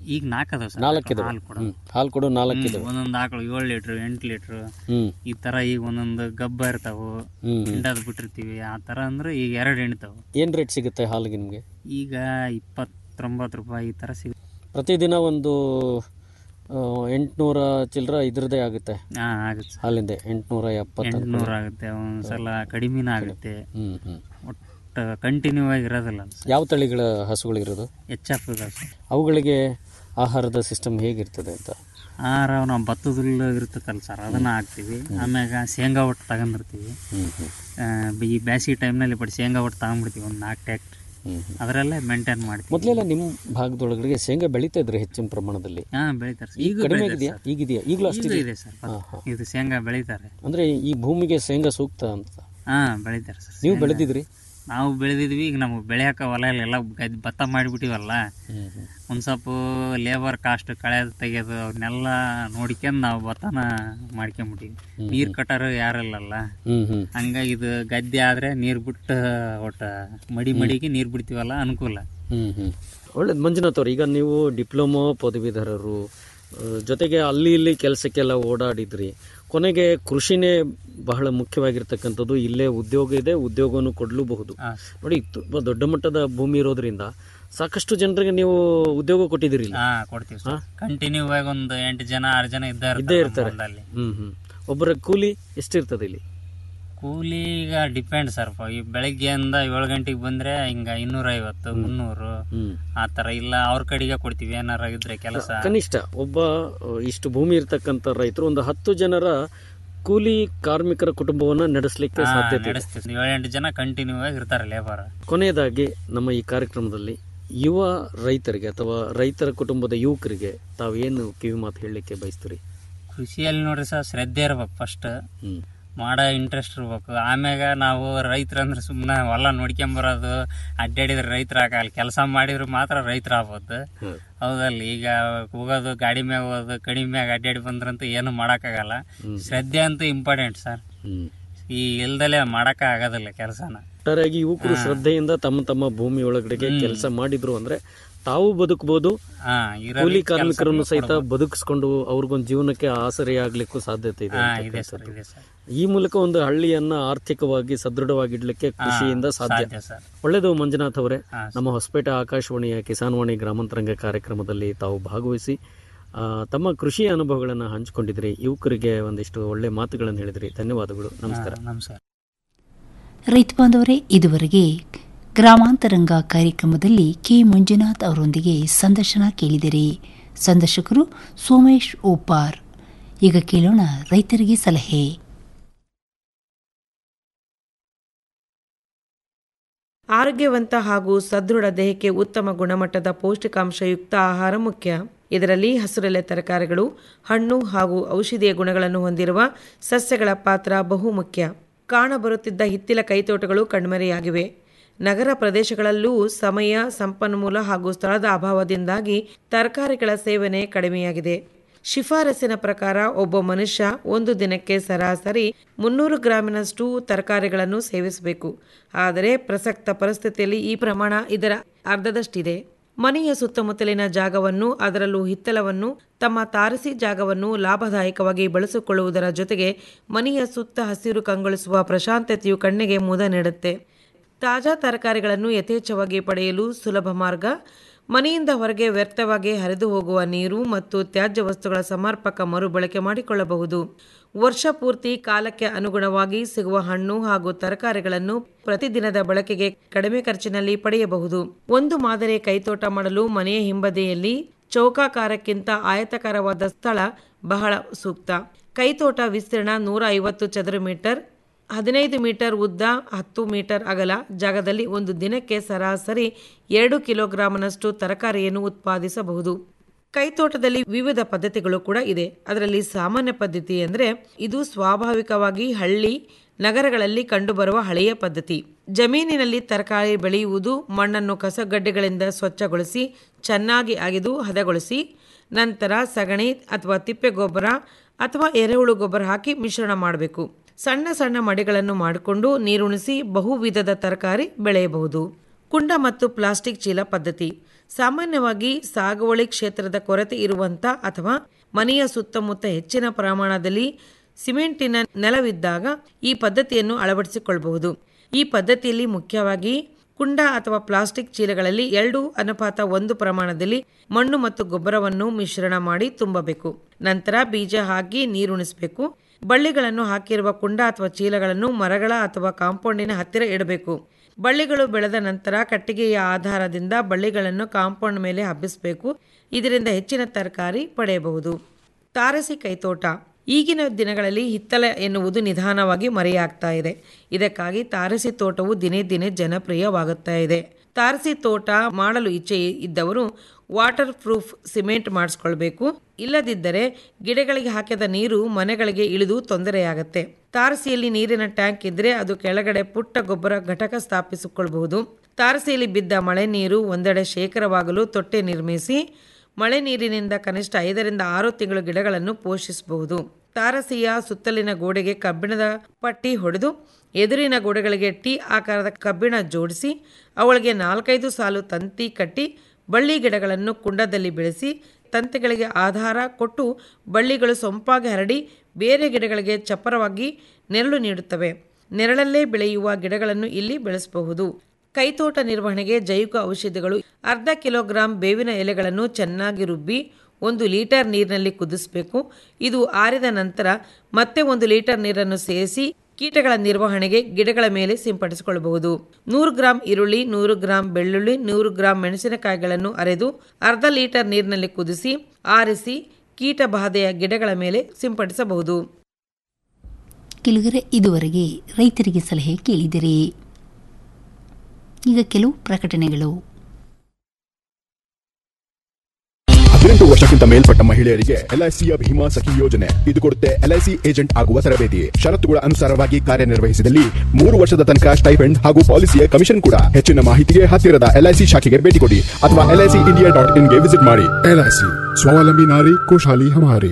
ಈಗ ನಾಲ್ಕು ಅದಾವ ಸರ್ ನಾಲ್ಕಿದಾವೆ ಹಾಲು ಕೊಡ ಹ್ಮ್ ಹಾಲು ಕೊಡು ನಾಲ್ಕಿದಾವೆ ಒಂದೊಂದು ಆಕಳು ಏಳು ಲೀಟ್ರ್ ಎಂಟು ಲೀಟ್ರ್ ಹ್ಮ್ ಈ ತರ ಈಗ ಒಂದೊಂದು ಗಬ್ಬ ಇರ್ತಾವು ಹ್ಮ್ ಹಿಂಡದ್ ಬಿಟ್ಟಿರ್ತೀವಿ ಆ ತರ ಅಂದ್ರೆ ಈಗ ಎರಡು ಎಣಿತಾವು ಏನ್ ರೇಟ್ ಸಿಗುತ್ತೆ ಹಾಲಿಗೆ ನಿಮಗೆ ಈಗ ಇಪ್ಪತ್ತೊಂಬತ್ತು ರೂಪಾಯಿ ಈ ತರ ಸಿಗ ಪ್ರತಿದಿನ ಒಂದು ಎಂಟುನೂರ ಚಿಲ್ಲರ ಇದ್ರದ್ದೇ ಆಗುತ್ತೆ ಹಾ ಆಗುತ್ತೆ ಸರ್ ಹಾಲಿಂದ ಎಂಟುನೂರ ಎಪ್ಪತ್ತು ಎಂಟ್ನೂರ ಆಗುತ್ತೆ ಒಂದ್ಸಲ ಕಡಿಮೆನ ಆಗುತ್ತೆ ಹ್ಮ್ ಹ್ಮ್ ಒಟ್ಟು ಕಂಟಿನ್ಯೂ ಆಗಿ ಇರೋದಿಲ್ಲ ಸರ್ ಯಾವ ತಳಿಗಳ ಹಸುಗಳಿರೋದು ಎಚ್ ಎಫ್ ಇದಾವೆ ಸರ್ ಅವುಗಳಿಗೆ ಆಹಾರದ ಸಿಸ್ಟಮ್ ಹೇಗಿರ್ತದೆ ಅಂತ ಆಹಾರ ನಾವು ಭತ್ತದ ಹುಲ್ಲು ಇರ್ತೈತಲ್ಲ ಸರ್ ಅದನ್ನ ಹಾಕ್ತೀವಿ ಆಮ್ಯಾಗ ಶೇಂಗಾ ಒಟ್ಟು ತಗೊಂಡಿರ್ತೀವಿ ಹ್ಮ್ ಹ್ಮ್ ಆ, ಈ ಬ್ಯಾಸಿಗೆ ಟೈಮ್ನಲ್ಲಿ ಬಟ್ ಶೇಂಗಾ ಒಟ್ಟು ತಗೊಂಡ್ಬಿಡ್ತೀವಿ ಒಂದು ನಾಲ್ಕು ಟ್ಯಾಕ್ಟ್ರಿ ಹ್ಮ್ ಹ್ಮ್ ಅದರಲ್ಲೇ ಮೇಂಟೈನ್ ಮಾಡ್ತೀವಿ ಮೊದಲೆಲ್ಲ ನಿಮ್ಮ ಭಾಗದೊಳಗಡೆ ಶೇಂಗಾ ಬೆಳೀತಾ ಇದ್ರೆ ಹೆಚ್ಚಿನ ಪ್ರಮಾಣದಲ್ಲಿ ಹಾ ಬೆಳಿತಾರೆ ಸರ್ ಈಗ ಈಗ ಕಡಿಮೆ ಬೆಳಿತಾರೆ ಆಗಿದೆಯಾ ಸರ್. ಈಗಿದೆಯಾ ಈಗಲೂ ಈಗ ಅಷ್ಟಿದೆ ಇದೆ ಸರ್ ಹಾ, ಹಾ. ಇದು ಶೇಂಗಾ ಬೆಳಿತಾರೆ ಅಂದ್ರೆ ಈ ಭೂಮಿಗೆ ಶೇಂಗಾ ಸೂಕ್ತ ಅಂತ ಹಾ ಬೆಳಿತಾರೆ ಸರ್ ನೀವು ಶೇಂಗಾ. ಬೆಳೆದಿದ್ರಿ ನಾವು ಬೆಳೆದಿದ್ವಿ ಈಗ ನಮಗೆ ಬೆಳೆಯಕ ಹೊಲ ಇಲ್ಲ ಎಲ್ಲ ಗದ್ದೆ ಭತ್ತ ಮಾಡಿಬಿಟ್ಟಿವಲ್ಲ ಹ್ಮ್ ಹ್ಮ್ ಒಂದು ಸ್ವಲ್ಪ ಲೇಬರ್ ಕಾಸ್ಟ್ ಕಳೆ ತೆಗೆಯೋದು ಅವನ್ನೆಲ್ಲ ನೋಡ್ಕೊಂಡು ನಾವು ಭತ್ತನ ಮಾಡ್ಕೊಂಬಿಟ್ಟಿವಿ ನೀರು ಕಟ್ಟೋರು ಯಾರಿಲ್ಲಲ್ಲ ಹ್ಮ್ ಹ್ಮ್ ಹಂಗಾಗಿ ಇದು ಗದ್ದೆ ಆದ್ರೆ ನೀರು ಬಿಟ್ಟು ಒಟ್ಟ ಮಡಿ ಮಡಿಗೆ ನೀರು ಬಿಡ್ತೀವಲ್ಲ ಅನುಕೂಲ ಹ್ಮ್ ಹ್ಮ್ ಒಳ್ಳೇದು ಮಂಜುನಾಥ್ ಅವ್ರು ಈಗ ನೀವು ಡಿಪ್ಲೊಮೊ ಪದವೀಧರರು ಆ, ಜೊತೆಗೆ ಅಲ್ಲಿ ಇಲ್ಲಿ ಕೆಲಸಕ್ಕೆಲ್ಲ ಓಡಾಡಿದ್ರಿ ಕೊನೆಗೆ ಕೃಷಿನೇ ಬಹಳ ಮುಖ್ಯವಾಗಿರ್ತಕ್ಕಂಥದ್ದು ಇಲ್ಲೇ ಉದ್ಯೋಗ ಇದೆ ಉದ್ಯೋಗವನ್ನು ಕೊಡಲೂಬಹುದು ಹಾ. ನೋಡಿ ತುಂಬ ದೊಡ್ಡ ಮಟ್ಟದ ಭೂಮಿ ಇರೋದ್ರಿಂದ ಸಾಕಷ್ಟು ಜನರಿಗೆ ನೀವು ಉದ್ಯೋಗ ಕೊಟ್ಟಿದ್ದೀರಿ ಇಲ್ಲಿ ಹಾ ಕೊಡ್ತೀವಿ ಸರ್ ಕಂಟಿನ್ಯೂ ಆಗಿ ಒಂದು ಎಂಟು ಜನ ಆರು ಜನ ಇದ್ದೇ ಇದ್ದೇ ಇರ್ತಾರೆ ಇರ್ತಾರೆ ನಮ್ಮ ಹೊಲ್ದಲ್ಲಿ. ಹ್ಮ್ ಹ್ಮ್ ಒಬ್ಬರ ಕೂಲಿ ಎಷ್ಟಿರ್ತದೆ ಇಲ್ಲಿ ಕೂಲಿ ಈಗ ಡಿಪೆಂಡ್ ಸರ್ ಈ ಬೆಳಗ್ಗೆಯಿಂದ ಏಳು ಗಂಟೆಗೆ ಬಂದ್ರೆ ಹಿಂಗ ಇನ್ನೂರ ಐವತ್ತು ಮುನ್ನೂರು ಹ್ಮ್ ಆ ತರ ಇಲ್ಲ ಅವ್ರ ಕಡೆಗೆ ಕೊಡ್ತೀವಿ ಏನಾರ ಇದ್ರೆ ಕೆಲಸ ಕನಿಷ್ಠ ಒಬ್ಬ ಅ, ಇಷ್ಟು ಭೂಮಿ ಇರ್ತಕ್ಕಂಥ ರೈತರು ಒಂದು ಹತ್ತು ಜನರ ಕೂಲಿ ಕಾರ್ಮಿಕರ ಕುಟುಂಬವನ್ನ ನಡೆಸಲಿಕ್ಕೆ ಹಾ, ಸಾಧ್ಯತೆ ಇದೆ ನಡೆಸ್ತೀವಿ ಏಳೆಂಟು ಜನ ಕಂಟಿನ್ಯೂ ಆಗಿ ಇರ್ತಾರೆ ಲೇಬರ್ ಕೊನೆಯದಾಗಿ ನಮ್ಮ ಈ ಕಾರ್ಯಕ್ರಮದಲ್ಲಿ ಯುವ ರೈತರಿಗೆ ಅಥವಾ ರೈತರ ಕುಟುಂಬದ ಯುವಕರಿಗೆ ತಾವೇನು ಕಿವಿ ಮಾತು ಹೇಳಲಿಕ್ಕೆ ಬಯಸ್ತೀರಿ ಕೃಷಿಯಲ್ಲಿ ನೋಡ್ರಿ ಸರ್ ಶ್ರದ್ಧೆ ಇರ್ಬೇಕು ಫಸ್ಟ್ ಹ್ಮ್ ಮಾಡೋ ಇಂಟ್ರೆಸ್ಟ್ ಇರ್ಬೇಕು ಆಮ್ಯಾಗ ನಾವು ರೈತರಂದ್ರೆ ಸುಮ್ಮನೆ ಹೊಲ ನೋಡ್ಕೊಂಬರೋದು ಅಡ್ಡಾಡಿದ್ರೆ ರೈತರ ಆಗಲ್ಲ ಕೆಲಸ ಮಾಡಿದ್ರೆ ಮಾತ್ರ ರೈತರ ಆಗ್ಬೋದು ಹ್ಮ್. ಹೌದಲ್ಲ ಈಗ ಹೋಗೋದು ಗಾಡಿ ಮ್ಯಾಗ ಹೋಗೋದು ಕಡಿಮೆ ಮ್ಯಾಗ ಅಡ್ಡಾಡಿ ಬಂದ್ರಂತೂ ಏನು ಮಾಡೋಕ್ಕಾಗಲ್ಲ ಶ್ರದ್ಧೆ ಅಂತೂ ಇಂಪಾರ್ಟೆಂಟ್ ಸರ್ ಹ್ಮ್ ಈ ಇಲ್ದಲೆ ಮಾಡಕ ಆಗೋದಿಲ್ಲ ಕೆಲಸನ ಒಟ್ಟಾರೆಯಾಗಿ ಯುವಕರು ಶ್ರದ್ಧೆಯಿಂದ ತಮ್ಮ ತಮ್ಮ ಭೂಮಿ ಒಳಗಡೆಗೆ ಕೆಲಸ ಮಾಡಿದ್ರು ಅಂದ್ರೆ ತಾವು ಬದುಕಬಹುದು ಹಾ ಕೂಲಿ ಇರೋದು ಕಾರ್ಮಿಕರನ್ನು ಸಹಿತ ಬದುಕಿಸ್ಕೊಂಡು ಅವ್ರಿಗೊಂದು ಜೀವನಕ್ಕೆ ಆಸರೆಯಾಗ್ಲಿಕ್ಕೂ ಸಾಧ್ಯತೆ ಇದೆ ಹಾ ಅಂತಕ್ಕಂಥದ್ದು. ಇದೆ ಸರ್ ಇದೆ ಸರ್ ಈ ಮೂಲಕ ಒಂದು ಹಳ್ಳಿಯನ್ನ ಆರ್ಥಿಕವಾಗಿ ಸದೃಢವಾಗಿಡ್ಲಿಕ್ಕೆ ಕೃಷಿಯಿಂದ ಸಾಧ್ಯ ಸಾಧ್ಯ ಸರ್ ಒಳ್ಳೆಯದು ಮಂಜುನಾಥ್ ಅವರೇ ಹಾ, ನಮ್ಮ ಹೊಸಪೇಟೆ ಆಕಾಶವಾಣಿಯ ಕಿಸಾನ್ವಾಣಿ ಗ್ರಾಮಾಂತರಂಗ ಕಾರ್ಯಕ್ರಮದಲ್ಲಿ ತಾವು ಭಾಗವಹಿಸಿ ಆ, ತಮ್ಮ ಕೃಷಿ ಅನುಭವಗಳನ್ನು ಹಂಚಿಕೊಂಡಿದ್ರಿ ಯುವಕರಿಗೆ ಒಂದಿಷ್ಟು ಒಳ್ಳೆ ಮಾತುಗಳನ್ನು ಹೇಳಿದ್ರಿ ಧನ್ಯವಾದಗಳು ನಮಸ್ಕಾರ ನಮಸ್ಕಾರ ರೈತ ಬಾಂಧವರೇ ಇದುವರೆಗೆ ಗ್ರಾಮಾಂತರಂಗ ಕಾರ್ಯಕ್ರಮದಲ್ಲಿ ಕೆ ಮಂಜುನಾಥ್ ಅವರೊಂದಿಗೆ ಸಂದರ್ಶನ ಕೇಳಿದಿರಿ ಸಂದರ್ಶಕರು ಸೋಮೇಶ್ ಓಪಾರ್ ಈಗ ಕೇಳೋಣ ರೈತರಿಗೆ ಸಲಹೆ ಆರೋಗ್ಯವಂತ ಹಾಗೂ ಸದೃಢ ದೇಹಕ್ಕೆ ಉತ್ತಮ ಗುಣಮಟ್ಟದ ಪೌಷ್ಟಿಕಾಂಶಯುಕ್ತ ಆಹಾರ ಮುಖ್ಯ ಇದರಲ್ಲಿ ಹಸಿರೆಲೆ ತರಕಾರಿಗಳು ಹಣ್ಣು ಹಾಗೂ ಔಷಧೀಯ ಗುಣಗಳನ್ನು ಹೊಂದಿರುವ ಸಸ್ಯಗಳ ಪಾತ್ರ ಬಹುಮುಖ್ಯ ಕಾಣಬರುತ್ತಿದ್ದ ಹಿತ್ತಿಲ ಕೈತೋಟಗಳು ಕಣ್ಮರೆಯಾಗಿವೆ ನಗರ ಪ್ರದೇಶಗಳಲ್ಲೂ ಸಮಯ ಸಂಪನ್ಮೂಲ ಹಾಗೂ ಸ್ಥಳದ ಅಭಾವದಿಂದಾಗಿ ತರಕಾರಿಗಳ ಸೇವನೆ ಕಡಿಮೆಯಾಗಿದೆ ಶಿಫಾರಸಿನ ಪ್ರಕಾರ ಒಬ್ಬ ಮನುಷ್ಯ ಒಂದು ದಿನಕ್ಕೆ ಸರಾಸರಿ ಮುನ್ನೂರು ಗ್ರಾಮಿನಷ್ಟು ತರಕಾರಿಗಳನ್ನು ಸೇವಿಸಬೇಕು ಆದರೆ ಪ್ರಸಕ್ತ ಪರಿಸ್ಥಿತಿಯಲ್ಲಿ ಈ ಪ್ರಮಾಣ ಇದರ ಅರ್ಧದಷ್ಟಿದೆ ಮನೆಯ ಸುತ್ತಮುತ್ತಲಿನ ಜಾಗವನ್ನು ಅದರಲ್ಲೂ ಹಿತ್ತಲವನ್ನು ತಮ್ಮ ತಾರಸಿ ಜಾಗವನ್ನು ಲಾಭದಾಯಕವಾಗಿ ಬಳಸಿಕೊಳ್ಳುವುದರ ಜೊತೆಗೆ ಮನೆಯ ಸುತ್ತ ಹಸಿರು ಕಂಗೊಳಿಸುವ ಪ್ರಶಾಂತತೆಯು ಕಣ್ಣಿಗೆ ಮುದ ನೀಡುತ್ತೆ ತಾಜಾ ತರಕಾರಿಗಳನ್ನು ಯಥೇಚ್ಛವಾಗಿ ಪಡೆಯಲು ಸುಲಭ ಮಾರ್ಗ ಮನೆಯಿಂದ ಹೊರಗೆ ವ್ಯರ್ಥವಾಗಿ ಹರಿದು ಹೋಗುವ ನೀರು ಮತ್ತು ತ್ಯಾಜ್ಯ ವಸ್ತುಗಳ ಸಮರ್ಪಕ ಮರುಬಳಕೆ ಮಾಡಿಕೊಳ್ಳಬಹುದು ವರ್ಷ ಪೂರ್ತಿ ಕಾಲಕ್ಕೆ ಅನುಗುಣವಾಗಿ ಸಿಗುವ ಹಣ್ಣು ಹಾಗೂ ತರಕಾರಿಗಳನ್ನು ಪ್ರತಿದಿನದ ಬಳಕೆಗೆ ಕಡಿಮೆ ಖರ್ಚಿನಲ್ಲಿ ಪಡೆಯಬಹುದು ಒಂದು ಮಾದರಿ ಕೈತೋಟ ಮಾಡಲು ಮನೆಯ ಹಿಂಬದಿಯಲ್ಲಿ ಚೌಕಾಕಾರಕ್ಕಿಂತ ಆಯತಾಕಾರವಾದ ಸ್ಥಳ ಬಹಳ ಸೂಕ್ತ ಕೈತೋಟ ವಿಸ್ತೀರ್ಣ ನೂರ ಐವತ್ತು ಚದರ ಮೀಟರ್ ಹದಿನೈದು ಮೀಟರ್ ಉದ್ದ ಹತ್ತು ಮೀಟರ್ ಅಗಲ ಜಾಗದಲ್ಲಿ ಒಂದು ದಿನಕ್ಕೆ ಸರಾಸರಿ ಎರಡು ಕಿಲೋಗ್ರಾಂನಷ್ಟು ತರಕಾರಿಯನ್ನು ಉತ್ಪಾದಿಸಬಹುದು ಕೈತೋಟದಲ್ಲಿ ವಿವಿಧ ಪದ್ಧತಿಗಳು ಕೂಡ ಇದೆ ಅದರಲ್ಲಿ ಸಾಮಾನ್ಯ ಪದ್ಧತಿ ಅಂದರೆ ಇದು ಸ್ವಾಭಾವಿಕವಾಗಿ ಹಳ್ಳಿ ನಗರಗಳಲ್ಲಿ ಕಂಡುಬರುವ ಹಳೆಯ ಪದ್ಧತಿ ಜಮೀನಿನಲ್ಲಿ ತರಕಾರಿ ಬೆಳೆಯುವುದು ಮಣ್ಣನ್ನು ಕಸಗಡ್ಡೆಗಳಿಂದ ಸ್ವಚ್ಛಗೊಳಿಸಿ ಚೆನ್ನಾಗಿ ಅಗೆದು ಹದಗೊಳಿಸಿ ನಂತರ ಸಗಣಿ ಅಥವಾ ತಿಪ್ಪೆ ಗೊಬ್ಬರ ಅಥವಾ ಎರೆಹುಳು ಗೊಬ್ಬರ ಹಾಕಿ ಮಿಶ್ರಣ ಮಾಡಬೇಕು ಸಣ್ಣ ಸಣ್ಣ ಮಡಿಗಳನ್ನು ಮಾಡಿಕೊಂಡು ನೀರುಣಿಸಿ ಬಹುವಿಧದ ತರಕಾರಿ ಬೆಳೆಯಬಹುದು ಕುಂಡ ಮತ್ತು ಪ್ಲಾಸ್ಟಿಕ್ ಚೀಲ ಪದ್ಧತಿ ಸಾಮಾನ್ಯವಾಗಿ ಸಾಗುವಳಿ ಕ್ಷೇತ್ರದ ಕೊರತೆ ಇರುವಂಥ ಅಥವಾ ಮನೆಯ ಸುತ್ತಮುತ್ತ ಹೆಚ್ಚಿನ ಪ್ರಮಾಣದಲ್ಲಿ ಸಿಮೆಂಟಿನ ನೆಲವಿದ್ದಾಗ ಈ ಪದ್ಧತಿಯನ್ನು ಅಳವಡಿಸಿಕೊಳ್ಳಬಹುದು ಈ ಪದ್ಧತಿಯಲ್ಲಿ ಮುಖ್ಯವಾಗಿ ಕುಂಡ ಅಥವಾ ಪ್ಲಾಸ್ಟಿಕ್ ಚೀಲಗಳಲ್ಲಿ ಎರಡು ಅನುಪಾತ ಒಂದು ಪ್ರಮಾಣದಲ್ಲಿ ಮಣ್ಣು ಮತ್ತು ಗೊಬ್ಬರವನ್ನು ಮಿಶ್ರಣ ಮಾಡಿ ತುಂಬಬೇಕು ನಂತರ ಬೀಜ ಹಾಕಿ ನೀರುಣಿಸಬೇಕು ಬಳ್ಳಿಗಳನ್ನು ಹಾಕಿರುವ ಕುಂಡ ಅಥವಾ ಚೀಲಗಳನ್ನು ಮರಗಳ ಅಥವಾ ಕಾಂಪೌಂಡಿನ ಹತ್ತಿರ ಇಡಬೇಕು ಬಳ್ಳಿಗಳು ಬೆಳೆದ ನಂತರ ಕಟ್ಟಿಗೆಯ ಆಧಾರದಿಂದ ಬಳ್ಳಿಗಳನ್ನು ಕಾಂಪೌಂಡ್ ಮೇಲೆ ಹಬ್ಬಿಸಬೇಕು ಇದರಿಂದ ಹೆಚ್ಚಿನ ತರಕಾರಿ ಪಡೆಯಬಹುದು ತಾರಸಿ ಕೈತೋಟ ಈಗಿನ ದಿನಗಳಲ್ಲಿ ಹಿತ್ತಲ ಎನ್ನುವುದು ನಿಧಾನವಾಗಿ ಮರೆಯಾಗ್ತಾ ಇದೆ ಇದಕ್ಕಾಗಿ ತಾರಸಿ ತೋಟವು ದಿನೇ ದಿನೇ ಜನಪ್ರಿಯವಾಗುತ್ತಾ ಇದೆ ತಾರಸಿ ತೋಟ ಮಾಡಲು ಇಚ್ಛೆ ಇದ್ದವರು ವಾಟರ್ ಪ್ರೂಫ್ ಸಿಮೆಂಟ್ ಮಾಡಿಸ್ಕೊಳ್ಬೇಕು ಇಲ್ಲದಿದ್ದರೆ ಗಿಡಗಳಿಗೆ ಹಾಕಿದ ನೀರು ಮನೆಗಳಿಗೆ ಇಳಿದು ತೊಂದರೆಯಾಗತ್ತೆ ತಾರಸಿಯಲ್ಲಿ ನೀರಿನ ಟ್ಯಾಂಕ್ ಇದ್ರೆ ಅದು ಕೆಳಗಡೆ ಪುಟ್ಟ ಗೊಬ್ಬರ ಘಟಕ ಸ್ಥಾಪಿಸಿಕೊಳ್ಳಬಹುದು ತಾರಸಿಯಲ್ಲಿ ಬಿದ್ದ ಮಳೆ ನೀರು ಒಂದೆಡೆ ಶೇಖರವಾಗಲು ತೊಟ್ಟೆ ನಿರ್ಮಿಸಿ ಮಳೆ ನೀರಿನಿಂದ ಕನಿಷ್ಠ ಐದರಿಂದ ಆರು ತಿಂಗಳು ಗಿಡಗಳನ್ನು ಪೋಷಿಸಬಹುದು ತಾರಸಿಯ ಸುತ್ತಲಿನ ಗೋಡೆಗೆ ಕಬ್ಬಿಣದ ಪಟ್ಟಿ ಹೊಡೆದು ಎದುರಿನ ಗೋಡೆಗಳಿಗೆ ಟಿ ಆಕಾರದ ಕಬ್ಬಿಣ ಜೋಡಿಸಿ ಅವುಗಳಿಗೆ ನಾಲ್ಕೈದು ಸಾಲು ತಂತಿ ಕಟ್ಟಿ ಬಳ್ಳಿ ಗಿಡಗಳನ್ನು ಕುಂಡದಲ್ಲಿ ಬೆಳೆಸಿ ತಂತಿಗಳಿಗೆ ಆಧಾರ ಕೊಟ್ಟು ಬಳ್ಳಿಗಳು ಸೊಂಪಾಗಿ ಹರಡಿ ಬೇರೆ ಗಿಡಗಳಿಗೆ ಚಪ್ಪರವಾಗಿ ನೆರಳು ನೀಡುತ್ತವೆ ನೆರಳಲ್ಲೇ ಬೆಳೆಯುವ ಗಿಡಗಳನ್ನು ಇಲ್ಲಿ ಬೆಳೆಸಬಹುದು ಕೈತೋಟ ನಿರ್ವಹಣೆಗೆ ಜೈವಿಕ ಔಷಧಿಗಳು ಅರ್ಧ ಕಿಲೋಗ್ರಾಂ ಬೇವಿನ ಎಲೆಗಳನ್ನು ಚೆನ್ನಾಗಿ ರುಬ್ಬಿ ಒಂದು ಲೀಟರ್ ನೀರಿನಲ್ಲಿ ಕುದಿಸಬೇಕು ಇದು ಆರಿದ ನಂತರ ಮತ್ತೆ ಒಂದು ಲೀಟರ್ ನೀರನ್ನು ಸೇರಿಸಿ ಕೀಟಗಳ ನಿರ್ವಹಣೆಗೆ ಗಿಡಗಳ ಮೇಲೆ ಸಿಂಪಡಿಸಿಕೊಳ್ಳಬಹುದು ನೂರು ಗ್ರಾಂ ಈರುಳ್ಳಿ ನೂರು ಗ್ರಾಂ ಬೆಳ್ಳುಳ್ಳಿ ನೂರು ಗ್ರಾಂ ಮೆಣಸಿನಕಾಯಿಗಳನ್ನು ಅರೆದು ಅರ್ಧ ಲೀಟರ್ ನೀರಿನಲ್ಲಿ ಕುದಿಸಿ ಆರಿಸಿ ಕೀಟ ಬಾಧೆಯ ಗಿಡಗಳ ಮೇಲೆ ಸಿಂಪಡಿಸಬಹುದು ಕೆಲಗರೆ ಇದುವರೆಗೆ ರೈತರಿಗೆ ಸಲಹೆ ಕೇಳಿದಿರಿ ಈಗ ಕೆಲವು ಪ್ರಕಟಣೆಗಳು ಹದಿನೆಂಟು ವರ್ಷಕ್ಕಿಂತ ಮೇಲ್ಪಟ್ಟ ಮಹಿಳೆಯರಿಗೆ ಎಲ್ಐಸಿಯ ಭೀಮಾ ಸಖಿ ಯೋಜನೆ ಇದು ಕೊಡುತ್ತೆ ಎಲ್ಐಸಿ ಏಜೆಂಟ್ ಆಗುವ ತರಬೇತಿ ಷರತ್ತುಗಳ ಅನುಸಾರವಾಗಿ ಕಾರ್ಯನಿರ್ವಹಿಸಿದಲ್ಲಿ ಮೂರು ವರ್ಷದ ತನಕ ಸ್ಟೈಪೆಂಡ್ ಹಾಗೂ ಪಾಲಿಸಿಯ ಕಮಿಷನ್ ಕೂಡ ಹೆಚ್ಚಿನ ಮಾಹಿತಿಗೆ ಹತ್ತಿರದ ಎಲ್ಐಸಿ ಶಾಖೆಗೆ ಭೇಟಿ ಕೊಡಿ ಅಥವಾ ಎಲ್ಐಸಿ ಇಂಡಿಯಾ ಡಾಟ್ ಇನ್ಗೆ ವಿಸಿಟ್ ಮಾಡಿ ಎಲ್ಐಸಿ ಸ್ವಾವಲಂಬಿ ನಾರಿ ಖುಷಾಲಿ ಹಮಾರಿ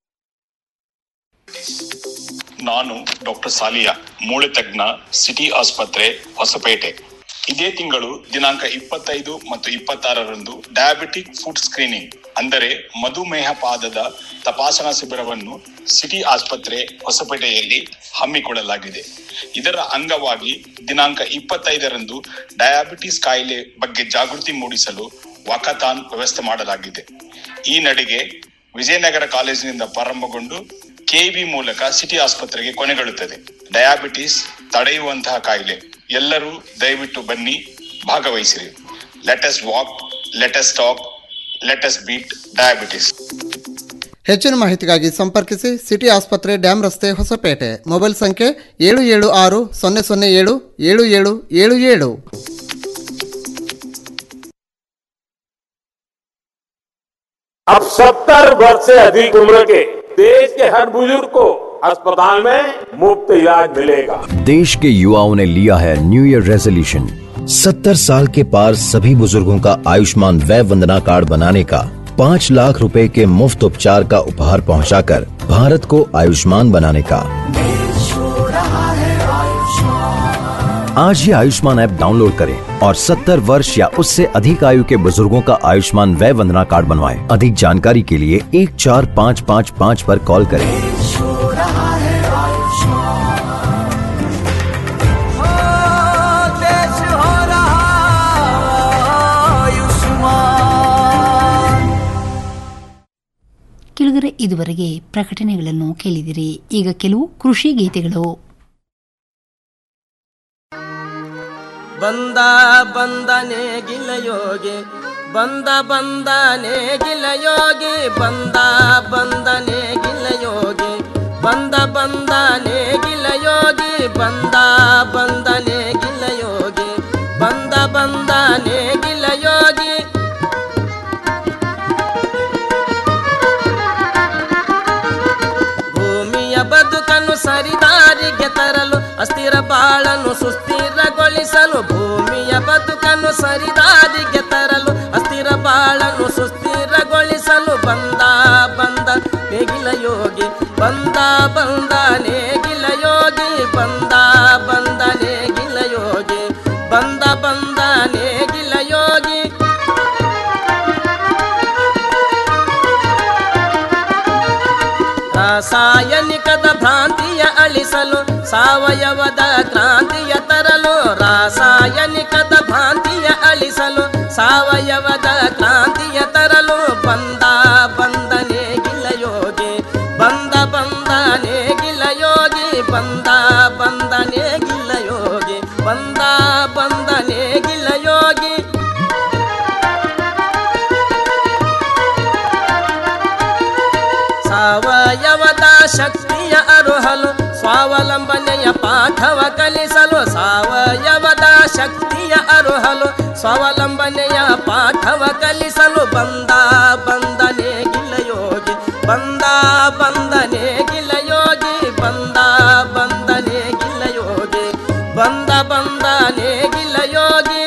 ನಾನು ಡಾಕ್ಟರ್ ಸಾಲಿಯಾ ಮೂಳೆ ತಜ್ಞ ಸಿಟಿ ಆಸ್ಪತ್ರೆ ಹೊಸಪೇಟೆ ಇದೇ ತಿಂಗಳು ದಿನಾಂಕ ಇಪ್ಪತ್ತೈದು ಮತ್ತು ಇಪ್ಪತ್ತಾರರಂದು ಡಯಾಬಿಟಿಕ್ ಫುಡ್ ಸ್ಕ್ರೀನಿಂಗ್ ಅಂದರೆ ಮಧುಮೇಹ ಪಾದದ ತಪಾಸಣಾ ಶಿಬಿರವನ್ನು ಸಿಟಿ ಆಸ್ಪತ್ರೆ ಹೊಸಪೇಟೆಯಲ್ಲಿ ಹಮ್ಮಿಕೊಳ್ಳಲಾಗಿದೆ ಇದರ ಅಂಗವಾಗಿ ದಿನಾಂಕ ಇಪ್ಪತ್ತೈದರಂದು ಡಯಾಬಿಟಿಸ್ ಕಾಯಿಲೆ ಬಗ್ಗೆ ಜಾಗೃತಿ ಮೂಡಿಸಲು ವಾಕಥಾನ್ ವ್ಯವಸ್ಥೆ ಮಾಡಲಾಗಿದೆ ಈ ನಡಿಗೆ ವಿಜಯನಗರ ಕಾಲೇಜಿನಿಂದ ಪ್ರಾರಂಭಗೊಂಡು ಕೆಬಿ ಮೂಲಕ ಸಿಟಿ ಆಸ್ಪತ್ರೆಗೆ ಕೊನೆಗೊಳ್ಳುತ್ತದೆ ಡಯಾಬಿಟಿಸ್ ತಡೆಯುವಂತಹ ಕಾಯಿಲೆ ಎಲ್ಲರೂ ದಯವಿಟ್ಟು ಬನ್ನಿ ಭಾಗವಹಿಸಿರಿ let's walk let's talk let's beat diabetes ಹೆಚ್ಚಿನ ಮಾಹಿತಿಗಾಗಿ ಸಂಪರ್ಕಿಸಿ ಸಿಟಿ ಆಸ್ಪತ್ರೆ ಡ್ಯಾಮ್ ರಸ್ತೆ ಹೊಸಪೇಟೆ ಮೊಬೈಲ್ ಸಂಖ್ಯೆ ಏಳು ಏಳು ಆರು ಸೊನ್ನೆ ಸೊನ್ನೆ ಏಳು ಏಳು ಏಳು ಏಳು ಏಳು अब सत्तर वर्ष से अधिक उम्र के देश के हर बुजुर्ग को अस्पताल में मुफ्त इलाज मिलेगा देश के युवाओं ने लिया है न्यू ईयर रेजोल्यूशन सत्तर साल के पार सभी बुजुर्गों का आयुष्मान वय वंदना कार्ड बनाने का पाँच लाख रुपए के मुफ्त उपचार का उपहार पहुंचाकर भारत को आयुष्मान बनाने का आज ही आयुष्मान ऐप डाउनलोड करें और 70 वर्ष या उससे अधिक आयु के बुजुर्गों का आयुष्मान वय वंदना कार्ड बनवाएं। अधिक जानकारी के लिए एक चार पाँच पाँच पाँच पर कॉल करें ಕೆಳಗರೆ ಇದುವರೆಗೆ ಪ್ರಕಟಣೆಗಳನ್ನು ಕೇಳಿದಿರಿ ಈಗ ಕೆಲವು ಕೃಷಿ ಗೀತೆಗಳು ಬಂದ ಬಂದನೆ ಗಿಲಯೋಗಿ ಬಂದ ಬಂದನೆ ಗಿಲಯೋಗಿ ಬಂದ ಬಂದನೆ ಗಿಲಯೋಗಿ ಬಂದ ಬಂದನೆ ಗಿಲಯೋಗಿ ಬಂದ ಬಂದನೆ ಗಿಲಯೋಗಿ ಬಂದ ಬಂದನೆ ಗಿಲಯೋಗಿ ಭೂಮಿಯ ಬದುಕನ್ನು ಸರಿದಾರಿಗೆ ತರಲು ಅಸ್ಥಿರ ಬಾಳನ್ನು ಸುಸ್ಥಿರಗೊಳಿಸಲು ಭೂಮಿಯ ಬದುಕನ್ನು ಸರಿದಾರಿಗೆ ತರಲು ಅಸ್ಥಿರ ಬಾಳನ್ನು ಸುಸ್ಥಿರಗೊಳಿಸಲು ಬಂದ ಬಂದ ನೇಗಿಲ ಯೋಗಿ ಬಂದ ಬಂದ ನೇಗಿಲ ಯೋಗಿ ಬಂದ ಬಂದ ನೇಗಿಲ ಯೋಗಿ ಬಂದ ಬಂದ ನೇಗಿಲ ಯೋಗಿ ರಾಸಾಯನಿಕದ ಭ್ರಾಂತಿಯ ಅಳಿಸಲು ಸಾವಯವದ ಕ್ರಾಂತಿಯ ತರಲು ರಾಸಾಯನಿಕದ ಭ್ರಾಂತಿಯ ಅಳಿಸಲು ಸಾವಯವದ ಕ್ರಾಂತಿಯ ತರಲು ಬಂದ ಬಂದನೆ ಗಿಲ್ಲ ಯೋಗಿ ಬಂದ ಬಂದನೆ ಗಿಲ್ಲ ಯೋಗಿ ಬಂದ ಬಂದನೆ ಗಿಲ್ಲ ಯೋಗಿ ಬಂದ ಬಂದನೆ ಗಿಲ್ಲ ಯೋಗಿ ಸಾವಯವದ ಶಕ್ತಿಯ ಅರುಹಲು ಸ್ವಾವಲಂಬನೆಯ ಪಾಠವ ಕಲಿಸಲು ಸಾವಯವದ ಶಕ್ತಿಯ ಅರುಹಲು ಸ್ವಾವಲಂಬನೆಯ ಪಾಠವ ಕಲಿಸಲು ಬಂದ ಬಂದನೆ ಗಿಲ್ಲ ಯೋಗಿ ಬಂದ ಬಂದನೆ ಗಿಲ್ಲ ಯೋಗಿ ಬಂದ ಬಂದನೆ ಗಿಲ್ಲ ಯೋಗಿ ಬಂದ ಬಂದನೆ ಗಿಲ್ಲ ಯೋಗಿ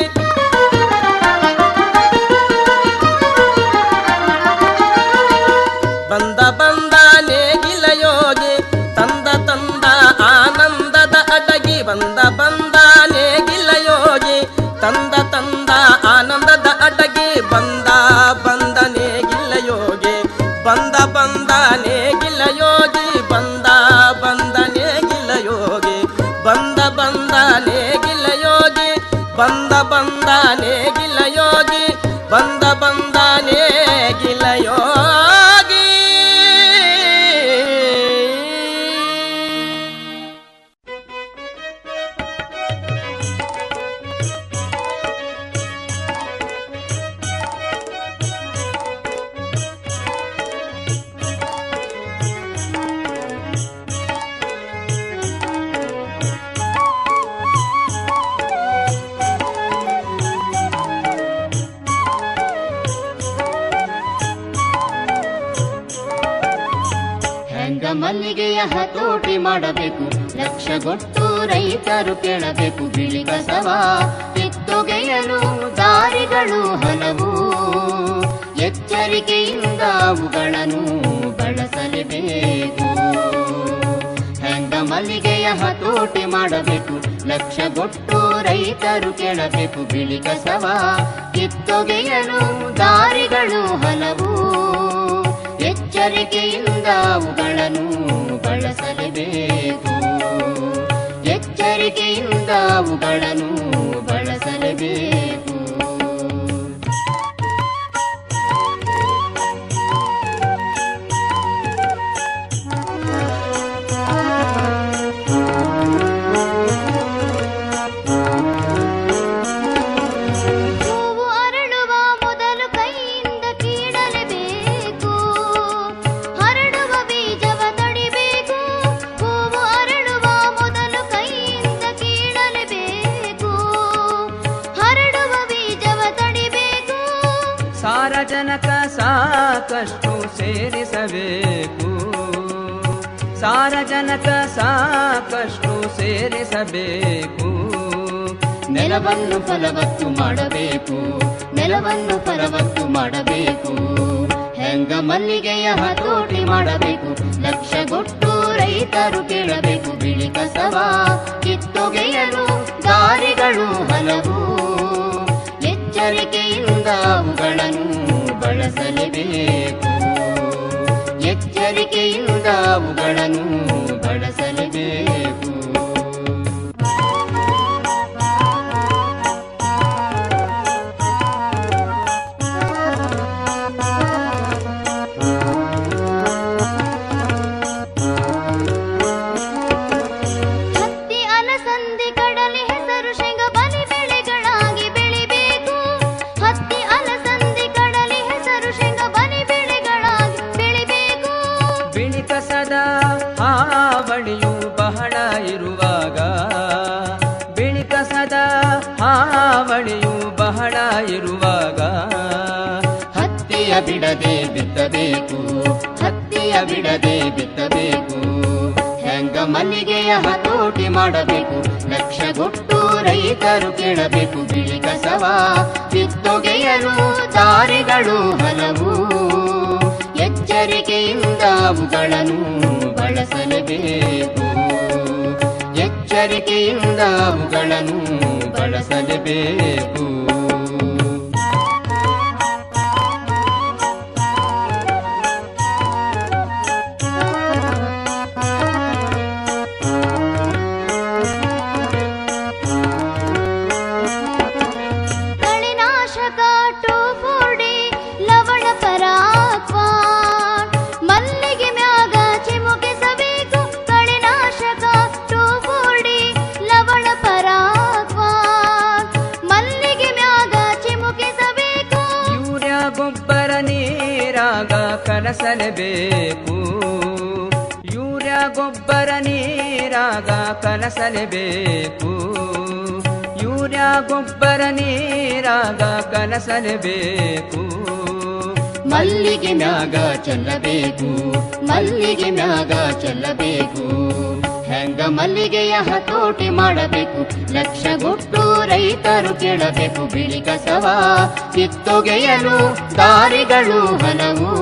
ಬಂದ ಬಂದ ನೇಗಿಲ ಯೋಗಿ ತಂದ ತಂದ ಆನಂದದ ಅಡಗಿ ಬಂದ ಬಂದ ನೇಗಿಲ ಯೋಗಿ ತಂದ ತಂದ ಆನಂದದ ಅಡಗಿ ಬಂದ ಬಂದ ನೇಗಿಲ ಯೋಗಿ ಬಂದ ಬಂದ ನೇಗಿಲ ಯೋಗಿ ಬಂದ ಬಂದ ನೇಗಿಲ ಯೋಗಿ ಬಂದ ಬಂದ ನೇಗಿಲ ಯೋಗಿ ಬಂದ ಬಂದ ನೇಗಿಲ ಯೋಗಿ ಬಂದ ಬಂದ ನೇಗಿಲ ಯೋಗಿ ಹೆಂಗ ಮಲ್ಲಿಗೆಯ ಹತೋಟಿ ಮಾಡಬೇಕು ಲಕ್ಷಗೊಟ್ಟು ರೈತರು ಕೇಳಬೇಕು ಬಿಳಿ ಕಸವ ಕಿತ್ತೊಗೆಯಲು ದಾರಿಗಳು ಹಲವು ಎಚ್ಚರಿಕೆಯಿಂದ ಅವುಗಳನ್ನು ಬಳಸಲೇಬೇಕು ಹೆಂಗ ಮಲ್ಲಿಗೆಯ ಹತೋಟಿ ಮಾಡಬೇಕು ಲಕ್ಷಗೊಟ್ಟು ರೈತರು ಕೇಳಬೇಕು ಬಿಳಿ ಕಸವ ಕಿತ್ತೊಗೆಯಲು ದಾರಿಗಳು ಹಲವು ಎಚ್ಚರಿಕೆಯಿಂದ ಅವುಗಳನ್ನು ಬಳಸಲೇಬೇಕು ಎಚ್ಚರಿಕೆಯಿಂದ ಅವುಗಳನ್ನು ಬಳಸಲೇಬೇಕು ಹೂವು ಅರಳುವ ಮೊದಲು ಕೈಯಿಂದ ಕೀಳಲೇಬೇಕು ಹರಡುವ ಬೀಜವ ತಡಿಬೇಕು ಹೂವು ಅರಳುವ ಮೊದಲು ಕೈಯಿಂದ ಕೀಳಲೇಬೇಕು ಹರಡುವ ಬೀಜವ ತಡಿಬೇಕು ಸಾರಜನಕ ಸಾಕಷ್ಟು ಸೇರಿಸಬೇಕು ಸಾರಜನಕ ಸಾಕಷ್ಟು ಸೇರಿಸಬೇಕು ನೆಲವನ್ನು ಫಲವತ್ತು ಮಾಡಬೇಕು ನೆಲವನ್ನು ಫಲವತ್ತು ಮಾಡಬೇಕು ಹೆಂಗ ಮಲ್ಲಿಗೆಯ ಹತೋಟಿ ಮಾಡಬೇಕು ಲಕ್ಷಗೊಟ್ಟು ರೈತರು ಕೇಳಬೇಕು ಬಿಳಿ ಕಸವ ಕಿತ್ತೊಗೆಯಲು ದಾರಿಗಳು ಹಲವು ಎಚ್ಚರಿಕೆಯಿಂದ ಅವುಗಳನ್ನು ಬಳಸಲೇಬೇಕು ಎಚ್ಚರಿಕೆಯಿಂದ ಅವುಗಳನ್ನು ಬಳಸಲೇಬೇಕು ಹತ್ತಿ ಅಲಸಂದಿ ಕಡಲೆ ಹೆಸರು ಶೇಂಗ ಬಲಿ ಬೆಳೆಗಳಾಗಿ ಬೆಳಿಬೇಕು ಹತ್ತಿ ಅಲಸಂದಿ ಕಡಲೆ ಹೆಸರು ಶೇಂಗ ಬಲಿ ಬೆಳೆಗಳಾಗಿ ಬೆಳಿಬೇಕು ಬಿಳಿ ಕಸದ ಹಾವಳಿಯು ಬಹಳ ಇರುವಾಗ ಬಿಳಿ ಕಸದ ಹಾವಳಿಯು ಬಹಳ ಇರುವಾಗ ಹತ್ತಿಯ ಬಿಡದೆ ಬಿತ್ತಬೇಕು ಹತ್ತಿಯ ಬಿಡದೆ ಬಿತ್ತಬೇಕು ಹೆಂಗ ಮಲ್ಲಿಗೆಯ ಹತೋಟಿ ಮಾಡಬೇಕು ಲಕ್ಷಗೊಟ್ಟು ರೈತರು ಕೇಳಬೇಕು ಬಿಳಿ ಕಸವ ಕಿತ್ತೊಗೆಯಲು ದಾರಿಗಳು ಹಲವು ಎಚ್ಚರಿಕೆಯಿಂದ ಅವುಗಳನ್ನು ಬಳಸಲೇಬೇಕು ಎಚ್ಚರಿಕೆಯಿಂದ ಅವುಗಳನ್ನು ಬಳಸಲೇಬೇಕು ಕನಸಲೇಬೇಕು ಯೂರಿಯಾ ಗೊಬ್ಬರ ನೀರಾಗ ಕನಸಲೇಬೇಕು ಯೂರಿಯಾ ಗೊಬ್ಬರ ನೀರಾಗ ಕನಸಲೇಬೇಕು ಮಲ್ಲಿಗೆ ಮ್ಯಾಗ ಚೆಲ್ಲಬೇಕು ಮಲ್ಲಿಗೆ ಮ್ಯಾಗ ಚೆಲ್ಲಬೇಕು ಹೆಂಗ ಮಲ್ಲಿಗೆಯ ಹತೋಟಿ ಮಾಡಬೇಕು ಲಕ್ಷಗೊಟ್ಟು ರೈತರು ಕೇಳಬೇಕು ಬಿಳಿ ಕಸವ ಕಿತ್ತೊಗೆಯಲು ದಾರಿಗಳು ಹಲವು